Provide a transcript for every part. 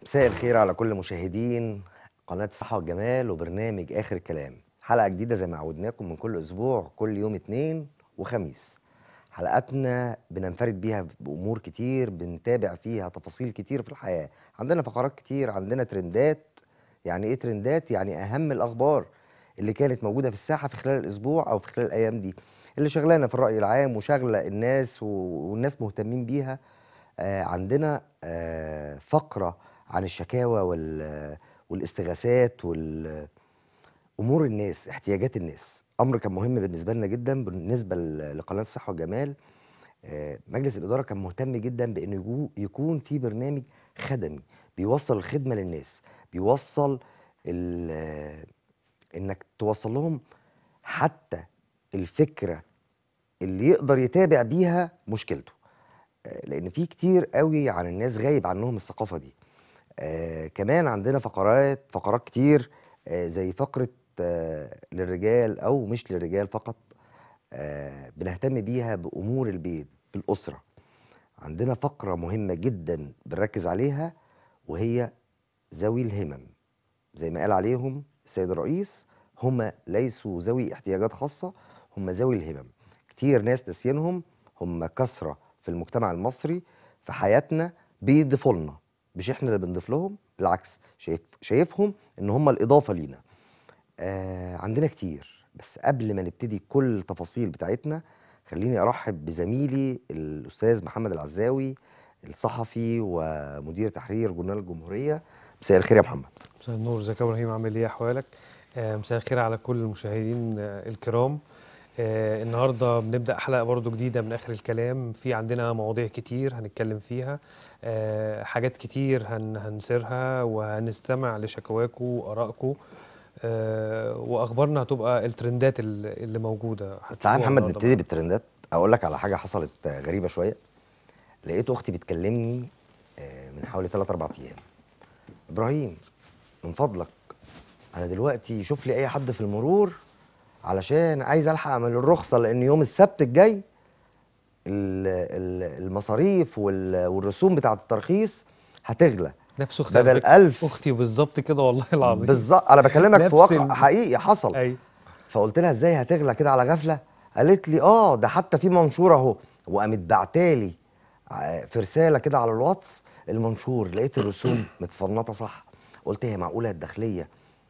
مساء الخير على كل مشاهدين قناة الصحة والجمال وبرنامج آخر الكلام حلقة جديدة زي ما عودناكم من كل أسبوع كل يوم اتنين وخميس حلقاتنا بننفرد بيها بأمور كتير بنتابع فيها تفاصيل كتير في الحياة عندنا فقرات كتير عندنا ترندات يعني إيه ترندات؟ يعني أهم الأخبار اللي كانت موجودة في الساحة في خلال الأسبوع أو في خلال الأيام دي اللي شغلانة في الرأي العام وشغلة الناس و- والناس مهتمين بيها آه، عندنا آه، فقرة عن الشكاوى وال- والاستغاثات والأمور الناس احتياجات الناس أمر كان مهم بالنسبة لنا جدا بالنسبة ل- لقناة الصحة والجمال آه، مجلس الإدارة كان مهتم جدا بأنه يجو- يكون في برنامج خدمي بيوصل الخدمة للناس بيوصل ال- آه، إنك توصل لهم حتى الفكرة اللي يقدر يتابع بيها مشكلته آه، لان في كتير قوي عن الناس غايب عنهم الثقافه دي آه كمان عندنا فقرات فقرات كتير آه زي فقره آه للرجال او مش للرجال فقط آه بنهتم بيها بامور البيت بالاسره عندنا فقره مهمه جدا بنركز عليها وهي ذوي الهمم زي ما قال عليهم السيد الرئيس هم ليسوا ذوي احتياجات خاصة هم ذوي الهمم كتير ناس ناسيينهم هم كثرة في المجتمع المصري في حياتنا بيضيفوا لنا مش احنا اللي بنضيف لهم بالعكس شايف شايفهم ان هم الإضافة لينا آه عندنا كتير بس قبل ما نبتدي كل التفاصيل بتاعتنا خليني ارحب بزميلي الاستاذ محمد العزاوي الصحفي ومدير تحرير جورنال الجمهوريه مساء الخير يا محمد مساء النور ازيك يا ابراهيم عامل ايه احوالك آه، مساء الخير على كل المشاهدين آه، الكرام آه، النهارده بنبدا حلقه برضو جديده من اخر الكلام في عندنا مواضيع كتير هنتكلم فيها آه، حاجات كتير هن هنسيرها وهنستمع لشكواكم وارائكم آه، واخبارنا هتبقى الترندات ال- اللي موجوده تعالى هتشوفوها يا محمد النهاردة نبتدي بالترندات اقول لك على حاجه حصلت آه، غريبه شويه لقيت اختي بتكلمني آه، من حوالي 3 4 ايام ابراهيم من فضلك انا دلوقتي شوف لي اي حد في المرور علشان عايز الحق اعمل الرخصه لان يوم السبت الجاي ال- ال- المصاريف وال- والرسوم بتاعه الترخيص هتغلى نفس اختي على بدل فكرة. 1000 اختي بالظبط كده والله العظيم بالظبط انا بكلمك في نفس واقع ال- حقيقي حصل ايوه فقلت لها ازاي هتغلى كده على غفله قالت لي اه ده حتى في منشور اهو وقامت بعتالي ع- في رساله كده على الواتس المنشور لقيت الرسوم متفنطه صح قلت هي معقوله الداخليه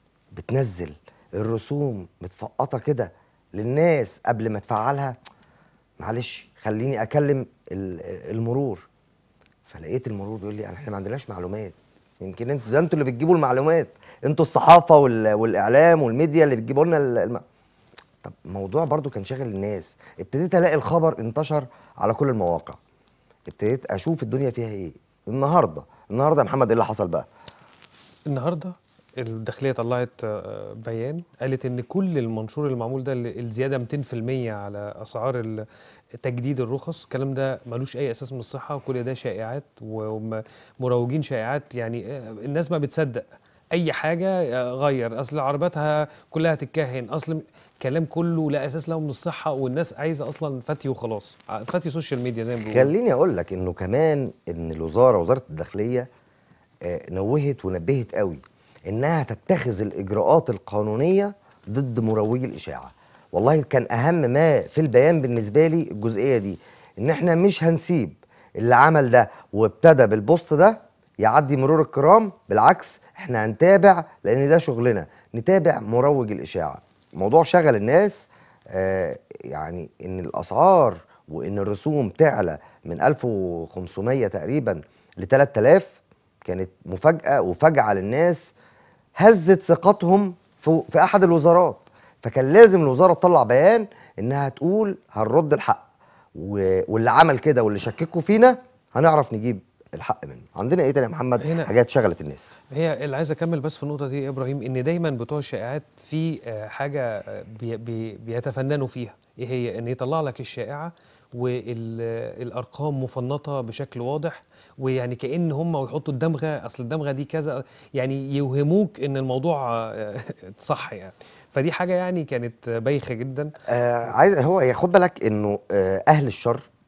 بتنزل الرسوم متفقطه كده للناس قبل ما تفعلها معلش خليني اكلم ال- المرور فلقيت المرور بيقول لي احنا ما عندناش معلومات يمكن انتوا ده انتوا اللي بتجيبوا المعلومات انتوا الصحافه وال- والاعلام والميديا اللي بتجيبوا لنا ال- الم... طب الموضوع برضو كان شاغل الناس ابتديت الاقي الخبر انتشر على كل المواقع ابتديت اشوف الدنيا فيها ايه النهارده النهارده يا محمد ايه اللي حصل بقى النهارده الداخليه طلعت آه، بيان قالت ان كل المنشور المعمول ده اللي- الزياده 200% على اسعار ال- تجديد الرخص الكلام ده ملوش اي اساس من الصحه وكل ده شائعات ومروجين شائعات يعني آه، الناس ما بتصدق اي حاجه آه، غير اصل عربياتها كلها تتكهن اصل كلام كله لا اساس له من الصحه والناس عايزه اصلا فتي وخلاص ع- فتي سوشيال ميديا زي ما بيقولوا خليني اقول لك انه كمان ان الوزاره وزاره الداخليه آه، نوهت ونبهت قوي انها تتخذ الاجراءات القانونيه ضد مروجي الاشاعه والله كان اهم ما في البيان بالنسبه لي الجزئيه دي ان احنا مش هنسيب اللي عمل ده وابتدى بالبوست ده يعدي مرور الكرام بالعكس احنا هنتابع لان ده شغلنا نتابع مروج الاشاعه موضوع شغل الناس آه يعني ان الاسعار وان الرسوم تعلى من 1500 تقريبا ل 3000 كانت مفاجاه وفجعه للناس هزت ثقتهم في, في احد الوزارات فكان لازم الوزاره تطلع بيان انها تقول هنرد الحق و- واللي عمل كده واللي شككوا فينا هنعرف نجيب الحق منه عندنا ايه تاني يا محمد هنا- حاجات شغلت الناس هي اللي عايز اكمل بس في النقطه دي يا ابراهيم ان دايما بتوع الشائعات في آه، حاجه آه، بي بي بيتفننوا فيها ايه هي ان يطلع لك الشائعه والارقام مفنطه بشكل واضح ويعني كان هم ويحطوا الدمغه اصل الدمغه دي كذا يعني يوهموك ان الموضوع آه، صح يعني فدي حاجه يعني كانت بايخه جدا آه عايز هو هي خد بالك انه آه اهل الشر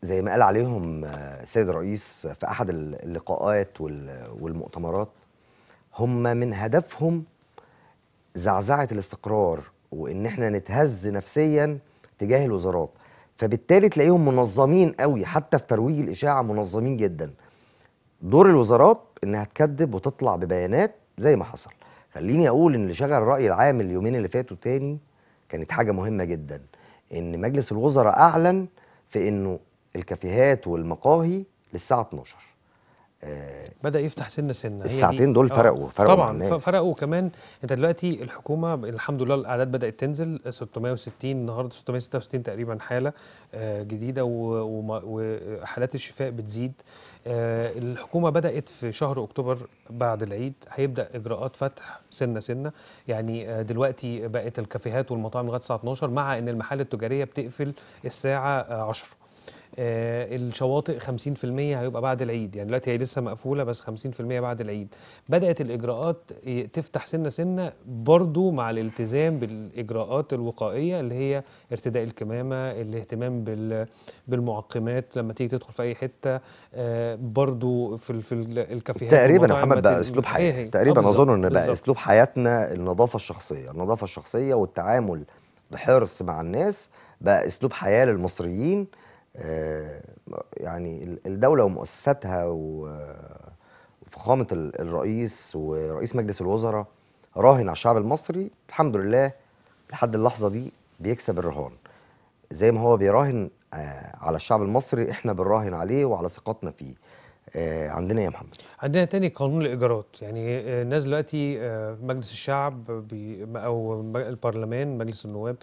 زي ما قال عليهم آه، السيد الرئيس في احد اللقاءات وال- والمؤتمرات هم من هدفهم زعزعه الاستقرار وان احنا نتهز نفسيا تجاه الوزارات فبالتالي تلاقيهم منظمين قوي حتى في ترويج الاشاعه منظمين جدا دور الوزارات انها تكذب وتطلع ببيانات زي ما حصل خليني اقول ان اللي شغل الراي العام اليومين اللي فاتوا تاني كانت حاجه مهمه جدا ان مجلس الوزراء اعلن في انه الكافيهات والمقاهي للساعه 12 آه، بدأ يفتح سنة سنة هي دي- الساعتين دول فرقوا- فرقوا مع طبعا ف- الناس. فرقوا كمان انت دلوقتي الحكومة الحمد لله الأعداد بدأت تنزل 660 النهاردة 666 تقريبا حالة آه، جديدة و- وما- وحالات الشفاء بتزيد آه، الحكومة بدأت في شهر أكتوبر بعد العيد هيبدأ إجراءات فتح سنة سنة يعني آه، دلوقتي بقت الكافيهات والمطاعم لغاية الساعة 12 مع إن المحال التجارية بتقفل الساعة آه، 10 آه، الشواطئ 50% هيبقى بعد العيد يعني دلوقتي هي لسه مقفولة بس 50% بعد العيد بدأت الإجراءات ي- تفتح سنة سنة برضو مع الالتزام بالإجراءات الوقائية اللي هي ارتداء الكمامة الاهتمام بال- بالمعقمات لما تيجي تدخل في أي حتة آه، برضو في ال- في ال- الكافيهات تقريبا يا والمطاعم محمد ما بقى تل- اسلوب هي حياه هي. آه، تقريبا بالظبط، اظن ان بقى بالظبط. اسلوب حياتنا النظافه الشخصيه النظافه الشخصيه والتعامل بحرص مع الناس بقى اسلوب حياه للمصريين آه، يعني ال- الدوله ومؤسساتها و- وفخامه ال- الرئيس ورئيس مجلس الوزراء راهن على الشعب المصري الحمد لله لحد اللحظه دي بيكسب الرهان زي ما هو بيراهن آه، على الشعب المصري احنا بنراهن عليه وعلى ثقتنا فيه آه، عندنا يا محمد عندنا تاني قانون الإيجارات يعني آه، الناس دلوقتي آه، مجلس الشعب بي أو م- البرلمان مجلس النواب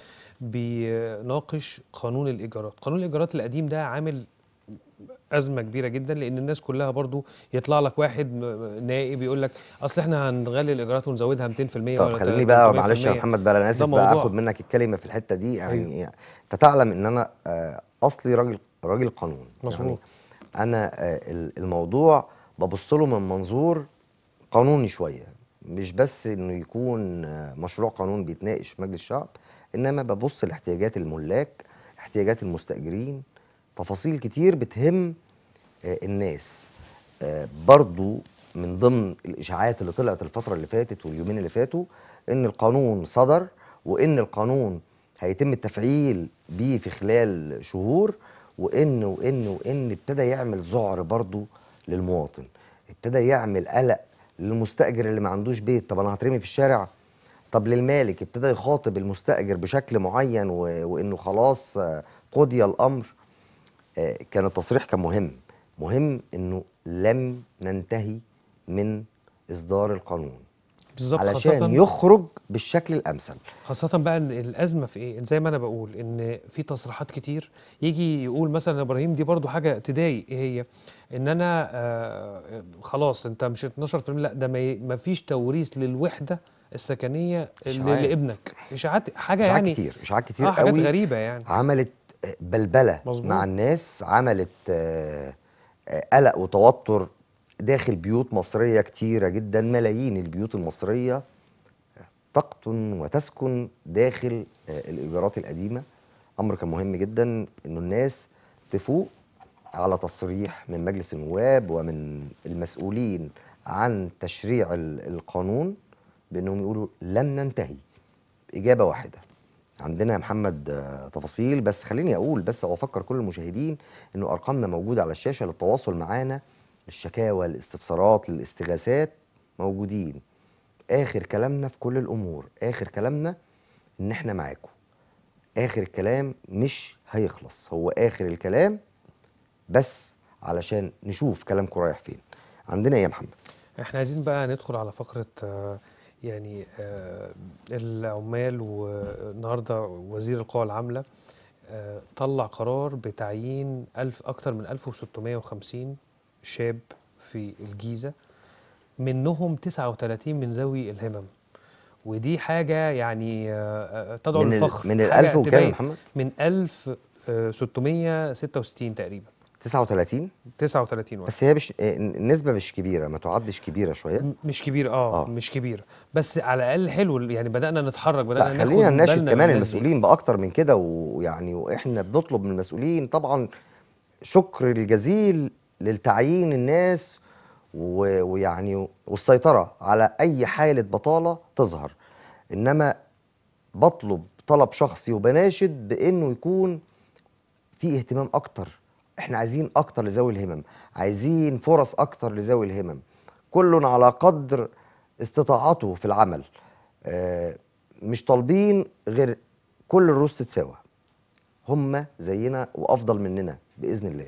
بيناقش قانون الإيجارات قانون الإيجارات القديم ده عامل أزمة كبيرة جدا لأن الناس كلها برضو يطلع لك واحد م- نائب يقول لك أصل إحنا هنغلي الإيجارات ونزودها 200% طب ولا خليني بقى معلش يا 300%. محمد بقى انا اسف ده بقى موضوع. اخد منك الكلمه في الحته دي يعني انت تعلم ان انا آه، اصلي راجل راجل قانون مظبوط. يعني انا آه، ال- الموضوع ببص له من منظور قانوني شويه مش بس انه يكون آه، مشروع قانون بيتناقش في مجلس الشعب انما ببص لاحتياجات الملاك احتياجات المستاجرين تفاصيل كتير بتهم آه، الناس آه، برضو من ضمن الاشاعات اللي طلعت الفتره اللي فاتت واليومين اللي فاتوا ان القانون صدر وان القانون هيتم التفعيل بيه في خلال شهور وان وان وان ابتدى يعمل ذعر برضو للمواطن ابتدى يعمل قلق للمستاجر اللي ما عندوش بيت طب انا هترمي في الشارع طب للمالك ابتدى يخاطب المستاجر بشكل معين و... وانه خلاص آه، قضي الامر آه، كان التصريح كان مهم مهم انه لم ننتهي من اصدار القانون بالظبط علشان خاصة يخرج بالشكل الامثل خاصة بقى ان الأزمة في إيه؟ زي ما أنا بقول إن في تصريحات كتير يجي يقول مثلا يا إبراهيم دي برضو حاجة تضايق إيه هي؟ إن أنا آه خلاص أنت مش 12% لا ده ما ي- ما فيش توريث للوحدة السكنية ل- إشاعات. لابنك إشاعات حاجة اشاعات يعني كتير اشاعات كتير آه حاجات قوي غريبة يعني عملت آه، بلبله مظبوط. مع الناس عملت آه، آه، قلق وتوتر داخل بيوت مصريه كتيره جدا ملايين البيوت المصريه تقطن وتسكن داخل آه، الايجارات القديمه امر كان مهم جدا انه الناس تفوق على تصريح من مجلس النواب ومن المسؤولين عن تشريع ال- القانون بانهم يقولوا لم ننتهي اجابه واحده عندنا يا محمد آه، تفاصيل بس خليني اقول بس او افكر كل المشاهدين انه ارقامنا موجوده على الشاشه للتواصل معانا الشكاوى الاستفسارات الاستغاثات موجودين اخر كلامنا في كل الامور اخر كلامنا ان احنا معاكم اخر الكلام مش هيخلص هو اخر الكلام بس علشان نشوف كلامكم رايح فين عندنا إيه يا محمد احنا عايزين بقى ندخل على فقرة آه، يعني آه، العمال والنهارده وزير القوى العاملة آه، طلع قرار بتعيين ألف أكتر من 1650 شاب في الجيزة منهم 39 من ذوي الهمم ودي حاجة يعني آه، آه، تدعو من ال- للفخر من حاجة الألف وكام يا تبين. محمد؟ من 1666 تقريبا 39 39 واحد بس هي مش آه، النسبه مش كبيره ما تعدش كبيره شويه م- مش كبير اه, آه. مش كبير بس على الاقل حلو يعني بدانا نتحرك بدانا لا ناخد خلينا نناشد بالنا كمان من الناس دي. المسؤولين باكتر من كده ويعني واحنا بنطلب من المسؤولين طبعا شكر الجزيل للتعيين الناس و- ويعني والسيطرة على أي حالة بطالة تظهر إنما بطلب طلب شخصي وبناشد بإنه يكون في اهتمام أكتر إحنا عايزين أكتر لذوي الهمم عايزين فرص أكتر لذوي الهمم كل على قدر استطاعته في العمل آه، مش طالبين غير كل الرؤوس تتساوى هم زينا وافضل مننا باذن الله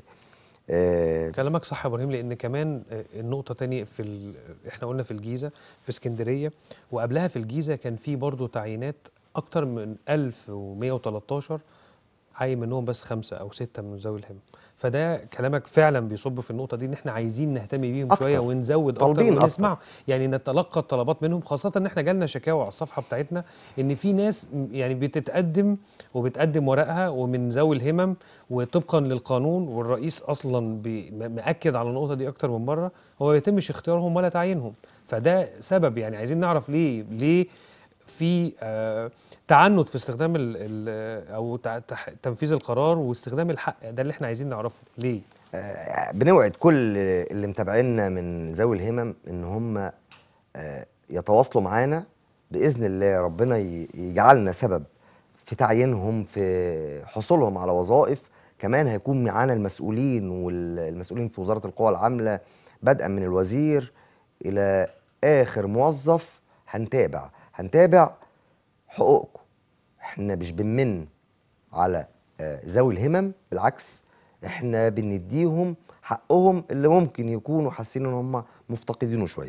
آه، كلامك صح يا ابراهيم لان كمان آه، النقطه تانية في ال... احنا قلنا في الجيزه في اسكندريه وقبلها في الجيزه كان في برضه تعيينات اكتر من 1113 عاين منهم بس خمسه او سته من ذوي الهمم فده كلامك فعلا بيصب في النقطه دي ان احنا عايزين نهتم بيهم أكتر. شويه ونزود اكتر طالبين أكتر. ونسمع يعني نتلقى الطلبات منهم خاصه ان احنا جالنا شكاوى على الصفحه بتاعتنا ان في ناس م- يعني بتتقدم وبتقدم ورقها ومن ذوي الهمم وطبقا للقانون والرئيس اصلا بي- م- مأكد على النقطه دي اكتر من مره هو ما يتمش اختيارهم ولا تعيينهم فده سبب يعني عايزين نعرف ليه ليه في آه تعنت في استخدام ال ال او تع- تح- تنفيذ القرار واستخدام الحق ده اللي احنا عايزين نعرفه ليه آه، بنوعد كل اللي متابعينا من ذوي الهمم ان هم آه، يتواصلوا معانا باذن الله ربنا ي- يجعلنا سبب في تعيينهم في حصولهم على وظائف كمان هيكون معانا المسؤولين والمسؤولين في وزاره القوى العامله بدءا من الوزير الى اخر موظف هنتابع هنتابع حقوقكم احنا مش بنمن على آه، ذوي الهمم بالعكس احنا بنديهم حقهم اللي ممكن يكونوا حاسين ان هم مفتقدينه شويه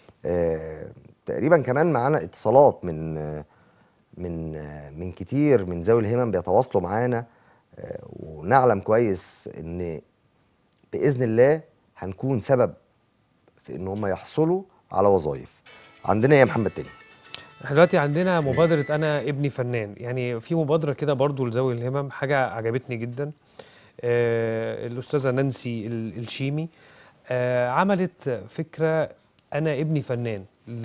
آه، تقريبا كمان معانا اتصالات من آه، من آه، من كتير من ذوي الهمم بيتواصلوا معانا آه، ونعلم كويس ان باذن الله هنكون سبب في ان هم يحصلوا على وظائف عندنا إيه يا محمد تاني احنا دلوقتي عندنا مبادرة أنا ابني فنان يعني في مبادرة كده برضو لذوي الهمم حاجة عجبتني جدا آه الأستاذة نانسي ال- الشيمي آه عملت فكرة أنا ابني فنان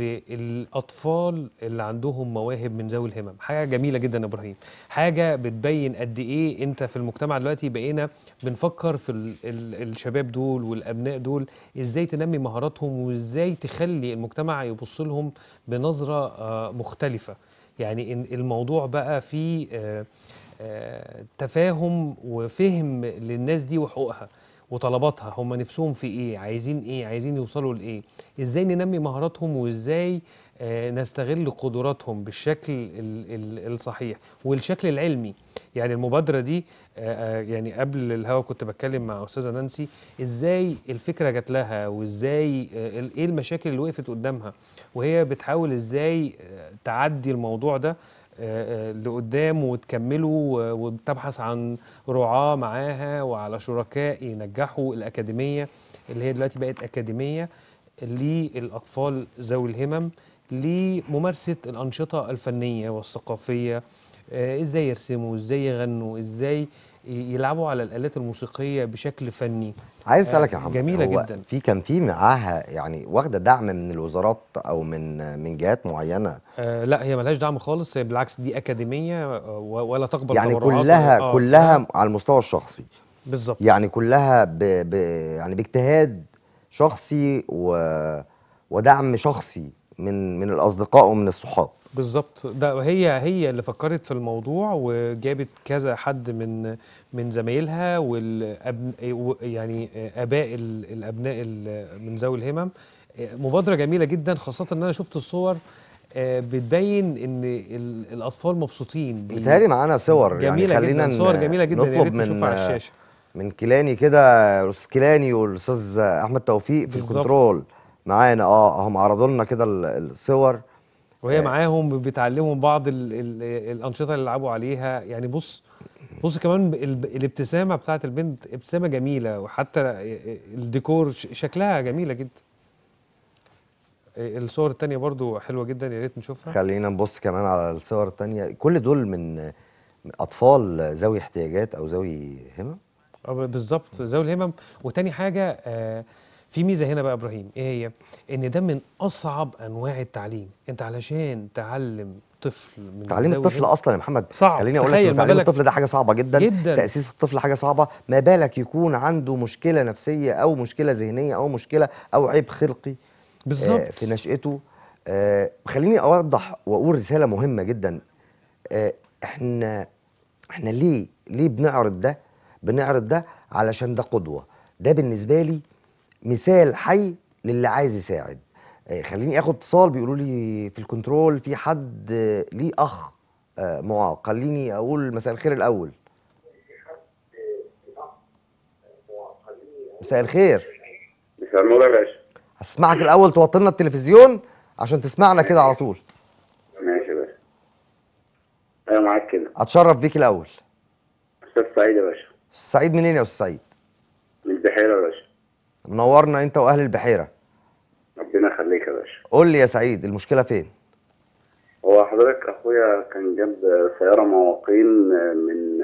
للأطفال اللي عندهم مواهب من ذوي الهمم حاجة جميلة جدا يا إبراهيم حاجة بتبين قد إيه أنت في المجتمع دلوقتي بقينا بنفكر في ال ال الشباب دول والأبناء دول إزاي تنمي مهاراتهم وإزاي تخلي المجتمع يبص لهم بنظرة آه، مختلفة يعني إن الموضوع بقى فيه آه، آه، تفاهم وفهم للناس دي وحقوقها وطلباتها هم نفسهم في ايه عايزين ايه عايزين يوصلوا لايه ازاي ننمي مهاراتهم وازاي آه، نستغل قدراتهم بالشكل ال- ال- الصحيح والشكل العلمي يعني المبادرة دي آه، آه، يعني قبل الهوا كنت بتكلم مع أستاذة نانسي ازاي الفكرة جات لها وازاي آه، ال- ايه المشاكل اللي وقفت قدامها وهي بتحاول ازاي آه، تعدي الموضوع ده آه، آه، لقدام وتكمله و- وتبحث عن رعاة معاها وعلى شركاء ينجحوا الأكاديمية اللي هي دلوقتي بقت أكاديمية للأطفال ذوي الهمم لممارسة الأنشطة الفنية والثقافية آه، ازاي يرسموا ازاي يغنوا ازاي ي- يلعبوا على الآلات الموسيقية بشكل فني عايز آه، اسالك يا محمد جميلة هو جدا. في كان في معاها يعني واخده دعم من الوزارات او من من جهات معينه آه لا هي ملهاش دعم خالص هي بالعكس دي أكاديمية آه، و- ولا تقبل يعني تبرعات كلها آه، كلها على المستوى الشخصي بالظبط يعني كلها ب ب يعني باجتهاد شخصي و ودعم شخصي من من الاصدقاء ومن الصحاب بالظبط ده هي هي اللي فكرت في الموضوع وجابت كذا حد من من زمايلها والأبن يعني اباء ال- الابناء ال- من ذوي الهمم مبادره جميله جدا خاصه ان انا شفت الصور آه، بتبين ان ال- الاطفال مبسوطين بي- بيتهيألي معانا صور جميله يعني خلينا جدا صور ن- جميله جدا يا نطلب ريت نشوفها على من الشاشه من كيلاني كده الاستاذ كيلاني والاستاذ احمد توفيق في بالظبط. الكنترول معانا اه هم عرضوا لنا كده ال- الصور وهي معاهم بتعلمهم بعض ال ال الانشطه اللي يلعبوا عليها يعني بص بص كمان ال- الابتسامه بتاعت البنت ابتسامه جميله وحتى الديكور ش- شكلها جميله جدا الصور التانية برضو حلوة جدا يا ريت نشوفها خلينا نبص كمان على الصور التانية كل دول من من اطفال ذوي احتياجات او ذوي همم آه، بالظبط ذوي الهمم وتاني حاجة آه، في ميزه هنا بقى يا ابراهيم ايه هي ان ده من اصعب انواع التعليم انت علشان تعلم طفل من تعليم ذوي الطفل الهمم اصلا يا محمد صعب. خليني اقول لك تخيل إن ما تعليم بالك- الطفل ده حاجه صعبه جدا جدا. تاسيس الطفل حاجه صعبه ما بالك يكون عنده مشكله نفسيه او مشكله ذهنيه او مشكله او عيب خلقي بالظبط. آه، في نشأته آه، خليني اوضح واقول رساله مهمه جدا آه، احنا احنا ليه ليه بنعرض ده بنعرض ده علشان ده قدوه ده بالنسبه لي مثال حي للي عايز يساعد آه، خليني اخد اتصال بيقولوا لي في الكنترول في حد آه، ليه اخ آه، معاق خليني اقول مساء الخير الاول مساء الخير مساء النور يا باشا هسمعك الاول توطي لنا التلفزيون عشان تسمعنا كده على طول ماشي يا باشا ايوه معاك كده اتشرف بيك الاول استاذ سعيد يا باشا سعيد منين يا استاذ سعيد من البحيره يا باشا منورنا انت واهل البحيره ربنا يخليك يا باشا قول لي يا سعيد المشكله فين هو حضرتك اخويا كان جاب سياره مواقين من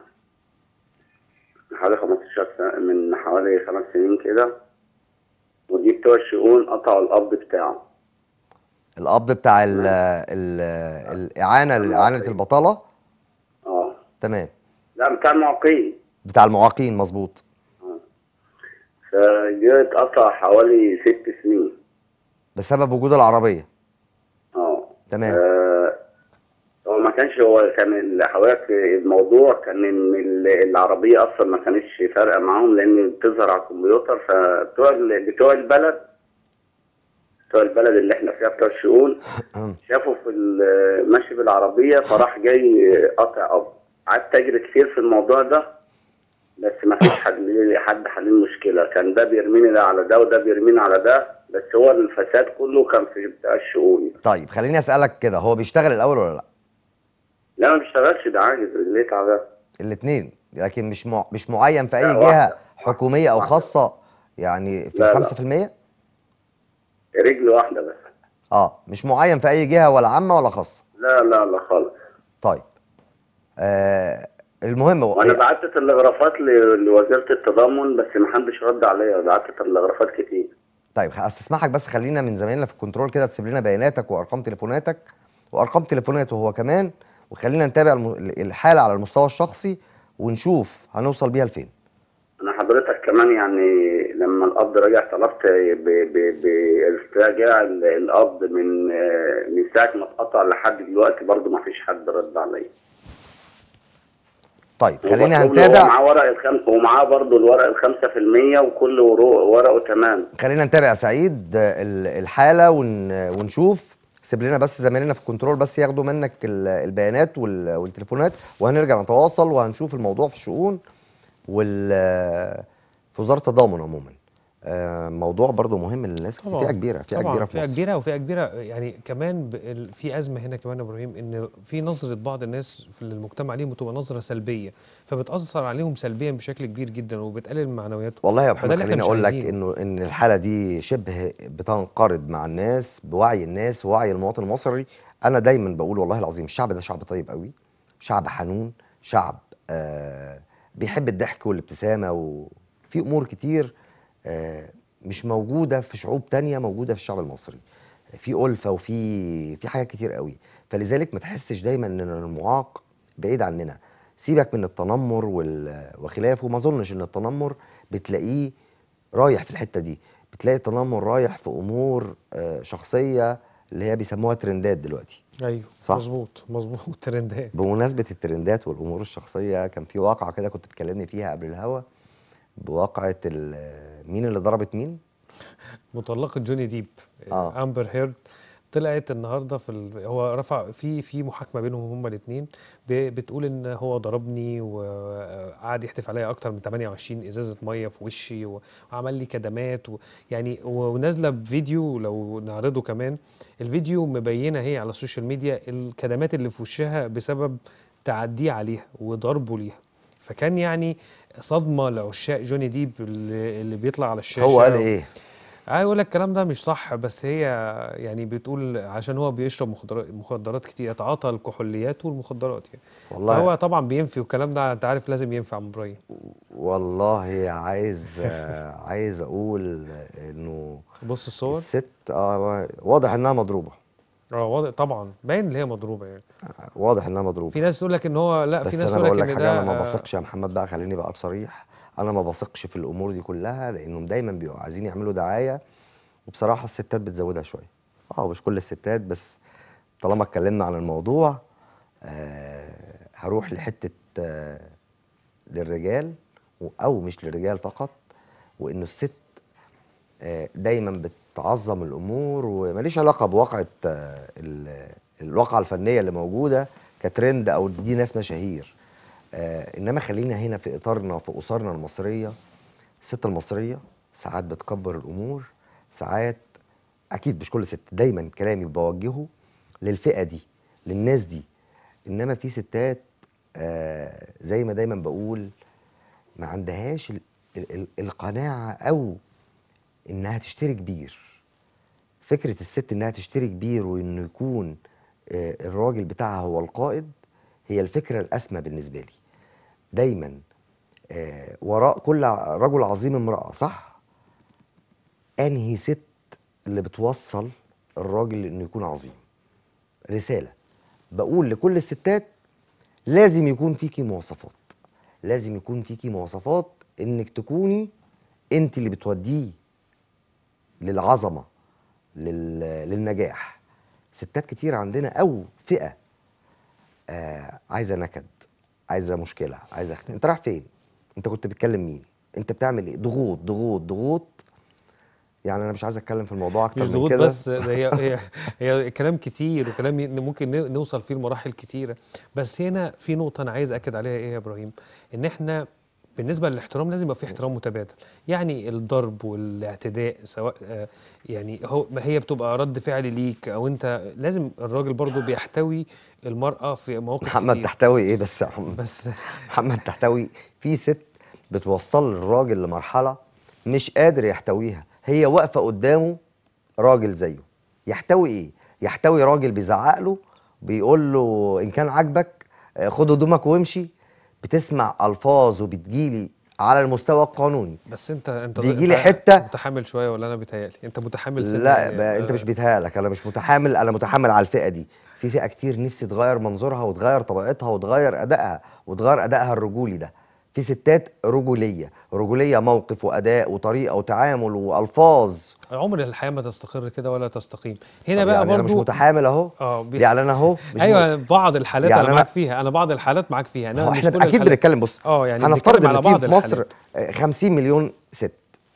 من حوالي 15 سنه من حوالي خمس سنين كده ودي بتوع الشؤون قطعوا القبض بتاعه القبض بتاع ال ال الاعانه اعانه البطاله اه تمام لا بتاع المعاقين بتاع المعاقين مظبوط فجه اتقطع حوالي ست سنين بسبب وجود العربيه اه تمام آه، هو ما كانش هو كان ال- حضرتك الموضوع كان ان ال- العربيه اصلا ما كانتش فارقه معاهم لان بتظهر على الكمبيوتر فبتوع ال- بتوع البلد بتوع البلد اللي احنا فيها بتوع الشؤون شافوا في ال- ماشي بالعربيه فراح جاي قاطع قبض قعدت اجري كتير في الموضوع ده بس ما فيش حد حد حل المشكله كان ده بيرميني ده على ده وده بيرميني على ده بس هو الفساد كله كان في بتاع الشؤون طيب خليني اسالك كده هو بيشتغل الاول ولا لا لا ما بيشتغلش ده عاجز رجليه تعبان الاثنين لكن مش مع... مش معين في اي لا، جهه واحدة. حكوميه او خاصه يعني في لا، لا. 5% رجل واحده بس اه مش معين في اي جهه ولا عامه ولا خاصه لا لا لا خالص طيب آه المهم هو- وانا بعت تلغرافات ل- لوزاره التضامن بس ما حدش رد عليا بعت تلغرافات كتير طيب استسمحك بس خلينا من زمايلنا في الكنترول كده تسيب لنا بياناتك وارقام تليفوناتك وارقام تليفوناته هو كمان وخلينا نتابع الم- الحاله على المستوى الشخصي ونشوف هنوصل بيها لفين انا حضرتك كمان يعني لما القبض رجع طلبت ب- ب- باسترجاع ال- القبض من آه، من ساعه ما اتقطع لحد دلوقتي برضو ما فيش حد رد عليا طيب هو خلينا مطلوب له- هو هنتابع معاه ورق الخمس ومعاه برضو الورق الخمسة في المية وكل ورو- ورقه تمام خلينا نتابع يا سعيد آه، ال- الحاله ون... ونشوف سيب لنا بس زمايلنا في الكنترول بس ياخدوا منك ال- البيانات وال- والتليفونات وهنرجع نتواصل وهنشوف الموضوع في الشؤون وال في وزاره التضامن عموما آه، موضوع برضو مهم للناس طبعا فئه كبيره فئه طبعا كبيره في فئه مصر كبيره وفئه كبيره يعني كمان ب- ال- في ازمه هنا كمان يا ابراهيم ان في نظره بعض الناس في المجتمع ليهم بتبقى نظره سلبيه فبتاثر عليهم سلبيا بشكل كبير جدا وبتقلل من معنوياتهم والله يا فده محمد اللي احنا خليني مش اقول لك عايزينه. انه ان الحاله دي شبه بتنقرض مع الناس بوعي الناس ووعي المواطن المصري انا دايما بقول والله العظيم الشعب ده شعب طيب قوي شعب حنون شعب آه بيحب الضحك والابتسامه وفي امور كتير آه مش موجوده في شعوب تانية موجوده في الشعب المصري في ألفة وفي في حاجات كتير قوي فلذلك ما تحسش دايما ان المعاق بعيد عننا سيبك من التنمر وال- وخلافه ما اظنش ان التنمر بتلاقيه رايح في الحته دي بتلاقي التنمر رايح في امور آه، شخصيه اللي هي بيسموها ترندات دلوقتي ايوه صح. مظبوط مظبوط ترندات بمناسبه الترندات والامور الشخصيه كان في واقعه كده كنت بتكلمني فيها قبل الهوا بواقعه ال- مين اللي ضربت مين مطلقه جوني ديب آه. امبر هيرد طلعت النهارده في ال... هو رفع في في محاكمه بينهم هما الاثنين بتقول ان هو ضربني وقعد يحتف عليا اكتر من 28 ازازه ميه في وشي و- وعمل لي كدمات و... يعني ونازله بفيديو لو نعرضه كمان الفيديو مبينه هي على السوشيال ميديا الكدمات اللي في وشها بسبب تعديه عليها وضربه ليها فكان يعني صدمه لعشاق جوني ديب اللي, اللي بيطلع على الشاشه هو قال ايه عايز اقول لك الكلام ده مش صح بس هي يعني بتقول عشان هو بيشرب مخدرات مخدرات كتير يتعاطى الكحوليات والمخدرات يعني والله فهو طبعا بينفي والكلام ده انت عارف لازم ينفع عم ابراهيم والله عايز آه، عايز اقول انه بص الصور الست اه واضح انها مضروبه اه واضح طبعا باين ان هي مضروبه يعني واضح انها مضروبه في ناس تقول لك ان هو لا في بس ناس انا تقول بقول لك لك ان حاجه ده انا ما آه، بثقش يا محمد بقى خليني بقى بصريح انا ما بثقش في الامور دي كلها لانهم دايما بيبقوا عايزين يعملوا دعايه وبصراحه الستات بتزودها شويه اه مش كل الستات بس طالما اتكلمنا عن الموضوع آه هروح لحته آه للرجال و- او مش للرجال فقط وانه الست آه، دايما بتعظم الامور وماليش علاقه بواقعه آه، ال- الواقعه الفنيه اللي موجوده كترند او دي ناس مشاهير آه، انما خلينا هنا في اطارنا في اسرنا المصريه الست المصريه ساعات بتكبر الامور ساعات اكيد مش كل ست دايما كلامي بوجهه للفئه دي للناس دي انما في ستات آه، زي ما دايما بقول ما عندهاش ال- ال- ال- القناعه او انها تشتري كبير فكره الست انها تشتري كبير وانه يكون آه، الراجل بتاعها هو القائد هي الفكره الاسمى بالنسبه لي دايما آه، وراء كل ع- رجل عظيم امراه صح انهي ست اللي بتوصل الراجل انه يكون عظيم رساله بقول لكل الستات لازم يكون فيكي مواصفات لازم يكون فيكي مواصفات انك تكوني انت اللي بتوديه للعظمه لل... للنجاح ستات كتير عندنا او فئه آه عايزه نكد عايزه مشكله عايزه خ... انت رايح فين انت كنت بتكلم مين انت بتعمل ايه ضغوط ضغوط ضغوط يعني انا مش عايز اتكلم في الموضوع اكتر مش من ضغوط كده بس ده هي هي هي كلام كتير وكلام ي- ممكن ن- نوصل فيه لمراحل كتيره بس هنا في نقطه انا عايز اكد عليها ايه يا ابراهيم ان احنا بالنسبه للاحترام لازم يبقى في احترام متبادل يعني الضرب والاعتداء سواء آه، يعني هو ما هي بتبقى رد فعل ليك او انت لازم الراجل برضو بيحتوي المراه في مواقف محمد كتير تحتوي ايه بس يا محمد بس محمد تحتوي في ست بتوصل الراجل لمرحله مش قادر يحتويها هي واقفه قدامه راجل زيه يحتوي ايه يحتوي راجل بيزعق له بيقول له ان كان عاجبك آه، خد هدومك وامشي بتسمع الفاظ وبتجيلي على المستوى القانوني بس انت انت بيجي لي انت حتة- متحمل شويه ولا انا بيتهيألي انت متحمل سنة لا يعني بقى انت آه، مش بيتهيألك انا مش متحامل انا متحامل على الفئه دي في فئه كتير نفسي تغير منظورها وتغير طبيعتها وتغير ادائها وتغير ادائها الرجولي ده في ستات رجوليه رجوليه موقف واداء وطريقه وتعامل والفاظ عمر الحياه ما تستقر كده ولا تستقيم هنا طب بقى يعني انا مش برضو متحامل اهو اه بي- يعني انا اهو مش ايوه بعض الحالات يعني انا أنا- معاك فيها انا بعض الحالات معاك فيها هو انا مش احنا كل اكيد الحالات بنتكلم بص اه يعني هنفترض بنتكلم ان على في بعض في مصر الحالات. آه، 50 مليون ست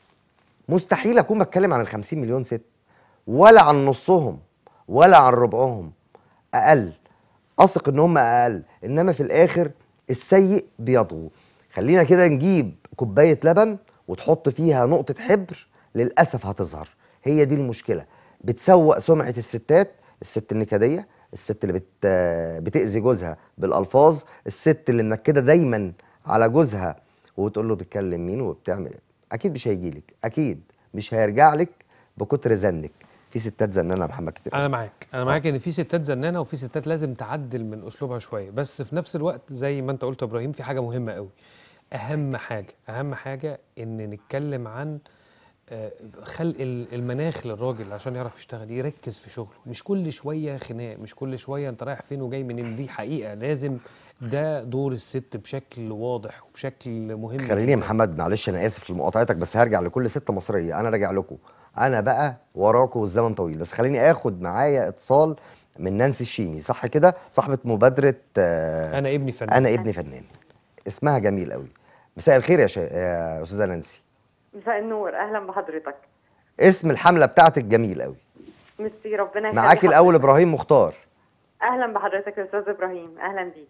مستحيل اكون بتكلم عن ال 50 مليون ست ولا عن نصهم ولا عن ربعهم اقل اثق ان هم اقل انما في الاخر السيء بيطغو خلينا كده نجيب كوبايه لبن وتحط فيها نقطه حبر للاسف هتظهر هي دي المشكله بتسوق سمعه الستات الست النكديه الست اللي بت بتاذي جوزها بالالفاظ الست اللي منكده دايما على جوزها وبتقول له بتكلم مين وبتعمل إيه. اكيد مش هيجيلك اكيد مش هيرجع لك بكتر زنك في ستات زنانه يا محمد كتير انا معاك انا معاك ان في ستات زنانه وفي ستات لازم تعدل من اسلوبها شويه بس في نفس الوقت زي ما انت قلت يا ابراهيم في حاجه مهمه قوي اهم حاجه اهم حاجه ان نتكلم عن آه، خلق ال- المناخ للراجل عشان يعرف يشتغل يركز في شغله مش كل شويه خناق مش كل شويه انت رايح فين وجاي منين دي حقيقه لازم ده دور الست بشكل واضح وبشكل مهم خليني يا جداً. محمد معلش انا اسف لمقاطعتك بس هرجع لكل ست مصريه انا راجع لكم انا بقى وراكم والزمن طويل بس خليني اخد معايا اتصال من نانسي الشيمي صح كده صاحبه مبادره آه انا ابني فنان انا ابني فنان اسمها جميل قوي مساء الخير يا, شا... يا استاذه نانسي مساء النور اهلا بحضرتك اسم الحمله بتاعتك جميل قوي ميرسي ربنا يخلي معاكي الاول حضرتك. ابراهيم مختار اهلا بحضرتك يا استاذ ابراهيم اهلا بيك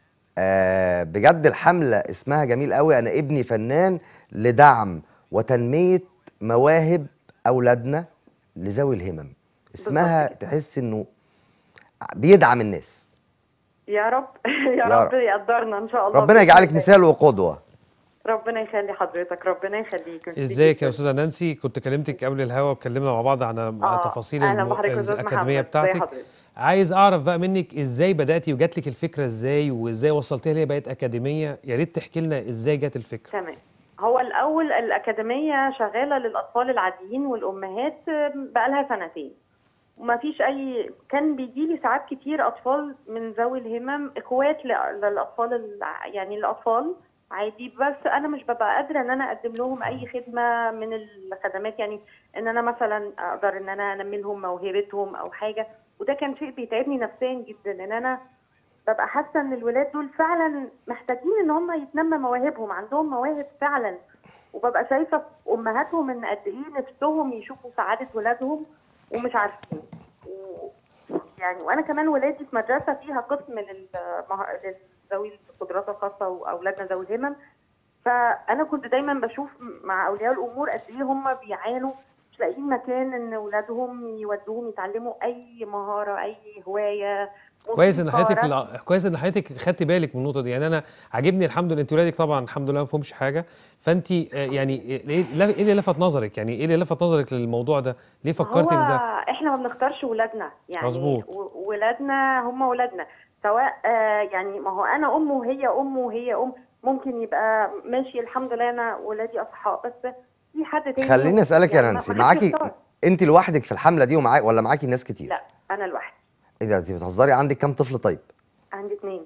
آه بجد الحملة اسمها جميل قوي أنا ابني فنان لدعم وتنمية مواهب أولادنا لذوي الهمم اسمها بالظبط كده. تحس إنه بيدعم الناس يا رب يا, يا رب رب. يقدرنا ان شاء الله ربنا بإذن يجعلك الله. مثال وقدوة ربنا يخلي حضرتك ربنا يخليك ميرسي ازيك يا جداً. استاذه نانسي كنت كلمتك قبل الهوا واتكلمنا مع بعض عن عن آه، تفاصيل أهلا الم... بحضرتك يا أستاذ الاكاديميه محمد. ازي بتاعتك حضرتك؟ عايز اعرف بقى منك ازاي بداتي وجات لك الفكره ازاي وازاي وصلتيها ليه بقت اكاديميه يا ريت تحكي لنا ازاي جت الفكره تمام هو الأول الأكاديمية شغالة للأطفال العاديين والأمهات بقى لها سنتين وما فيش أي كان بيجي لي ساعات كتير أطفال من ذوي الهمم إخوات ل- للأطفال الع- يعني الأطفال عادي بس أنا مش ببقى قادرة إن أنا أقدم لهم أي خدمة من الخدمات يعني إن أنا مثلا أقدر إن أنا أنمي لهم موهبتهم أو حاجة وده كان شيء بيتعبني نفسيا جدا إن أنا ببقى حاسه ان الولاد دول فعلا محتاجين ان هم يتنمى مواهبهم عندهم مواهب فعلا وببقى شايفه في امهاتهم ان قد ايه نفسهم يشوفوا سعاده ولادهم ومش عارفين و... يعني وانا كمان ولادي في مدرسه فيها قسم للمه- لذوي القدرات الخاصه واولادنا ذوي الهمم فانا كنت دايما بشوف مع اولياء الامور قد ايه هم بيعانوا مش لاقيين مكان ان اولادهم يودوهم يتعلموا اي مهاره اي هوايه كويس ان موسيقى، حضرتك رسم. لا كويس ان حضرتك خدتي بالك من النقطه دي يعني انا عاجبني الحمد لله انت ولادك طبعا الحمد لله ما فيهمش حاجه فانت آه، يعني ايه ايه اللي لفت نظرك يعني ايه اللي لفت نظرك للموضوع ده ليه فكرتي هو في ده احنا ما بنختارش ولادنا يعني مظبوط. و- ولادنا هم ولادنا سواء آه يعني ما هو انا ام وهي ام وهي ام ممكن يبقى ماشي الحمد لله انا ولادي اصحاب بس في حد تاني خليني اسالك يا يعني ما- نانسي ما حدش معاكي يختار. انت لوحدك في الحمله دي ومعاك ولا معاكي ناس كتير لا انا لوحدي ايه ده انت بتهزري عندك كام طفل طيب عندي اثنين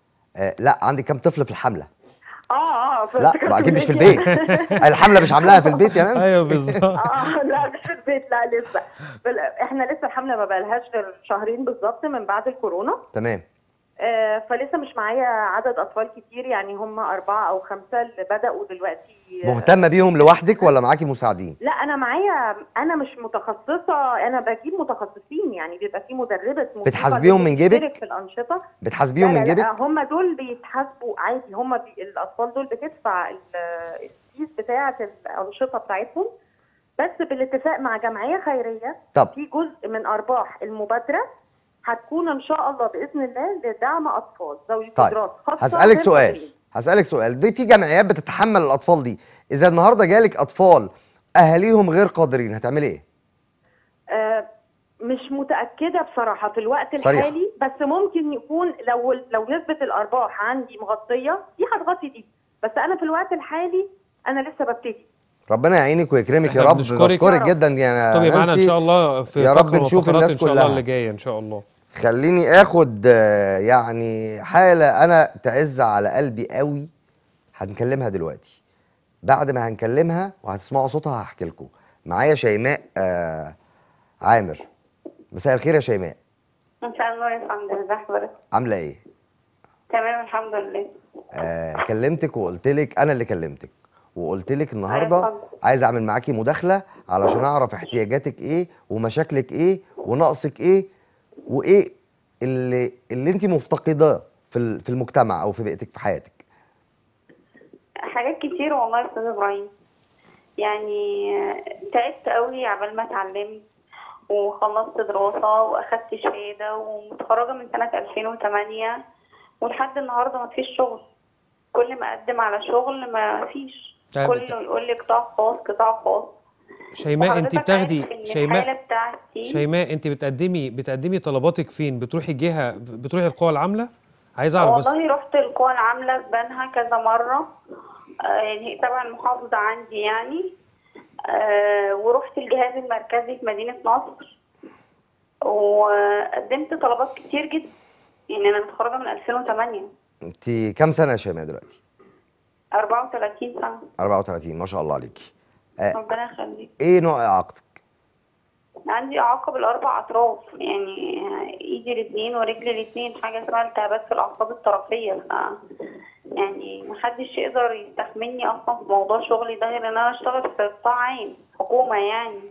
آه لا عندك كام طفل في الحمله اه اه لا افتكرت ما اكيد مش في ولادي. البيت الحمله مش عاملاها في البيت يا نانسي ايوه بالظبط اه لا مش في البيت لا لسه بل احنا لسه الحمله ما بقالهاش غير شهرين بالظبط من بعد الكورونا تمام آه، فلسه مش معايا عدد اطفال كتير يعني هم اربعه او خمسه اللي بداوا دلوقتي آه، مهتمه بيهم لوحدك ولا معاكي مساعدين لا انا معايا انا مش متخصصه انا بجيب متخصصين يعني بيبقى في مدربه موسيقى بتحاسبيهم من جيبك؟ بتشترك في الانشطه بتحاسبيهم لا من لا جيبك لا هم دول بيتحاسبوا عادي هم بي... الاطفال دول بتدفع ال- الفيس بتاعه الانشطه بتاعتهم بس بالاتفاق مع جمعيه خيريه طب في جزء من ارباح المبادره هتكون ان شاء الله باذن الله لدعم اطفال ذوي طيب قدرات خاصه هسألك غير سؤال قادرين. هسألك سؤال دي في جمعيات بتتحمل الأطفال دي إذا النهاردة جالك أطفال أهاليهم غير قادرين هتعملي إيه؟ آه، مش متأكدة بصراحة في الوقت صريحة. الحالي بس ممكن يكون لو لو نسبة الأرباح عندي مغطية دي هتغطي دي بس أنا في الوقت الحالي أنا لسه ببتدي ربنا يعينك ويكرمك يا إحنا رب بنشكرك. بشكرك يا رب. جدا يا طب معانا ان نانسي. شاء الله في يا رب فقرة من نشوف الفقرات الناس ان شاء الله كلها. اللي جايه ان شاء الله خليني اخد آه، يعني حالة انا تعز على قلبي قوي هنكلمها دلوقتي بعد ما هنكلمها وهتسمعوا صوتها هحكي لكم معايا شيماء آه عامر مساء الخير يا شيماء مساء النور يا فندم ازي حضرتك عاملة ايه؟ تمام الحمد لله آه كلمتك وقلت لك انا اللي كلمتك وقلت لك النهارده اتفضل. عايز اعمل معاكي مداخله علشان اعرف احتياجاتك ايه ومشاكلك ايه وناقصك ايه وايه اللي اللي انت مفتقداه في ال- في المجتمع او في بيئتك في حياتك حاجات كتير والله يا استاذ ابراهيم يعني آه، تعبت قوي عبال ما اتعلمت وخلصت دراسة واخدت شهادة ومتخرجة من سنة 2008 ولحد النهاردة ما فيش شغل كل ما اقدم على شغل ما فيش طيب، كله يقول لي قطاع خاص قطاع خاص شيماء انت وحضرتك بتاخدي عارف إن شيماء الحالة بتاعتي شيماء انت بتقدمي بتقدمي طلباتك فين بتروحي جهه بتروحي القوى العامله عايز اعرف بس والله رحت القوى العاملة في بنها كذا مرة آه، يعني هي تبع المحافظة عندي يعني آه، ورحت الجهاز المركزي في مدينة نصر وقدمت طلبات كتير جدا يعني أنا متخرجة من 2008 انت كام سنه يا شيماء دلوقتي 34 سنة 34 ما شاء الله عليكي آه ربنا يخليك ايه نوع اعاقتك عندي إعاقة بالأربع أطراف يعني إيدي الاتنين ورجلي الاتنين حاجة اسمها التهابات في الأعصاب الطرفية ف يعني محدش يقدر يستحملني أصلا في موضوع شغلي ده غير إن أنا أشتغل في قطاع عام حكومة يعني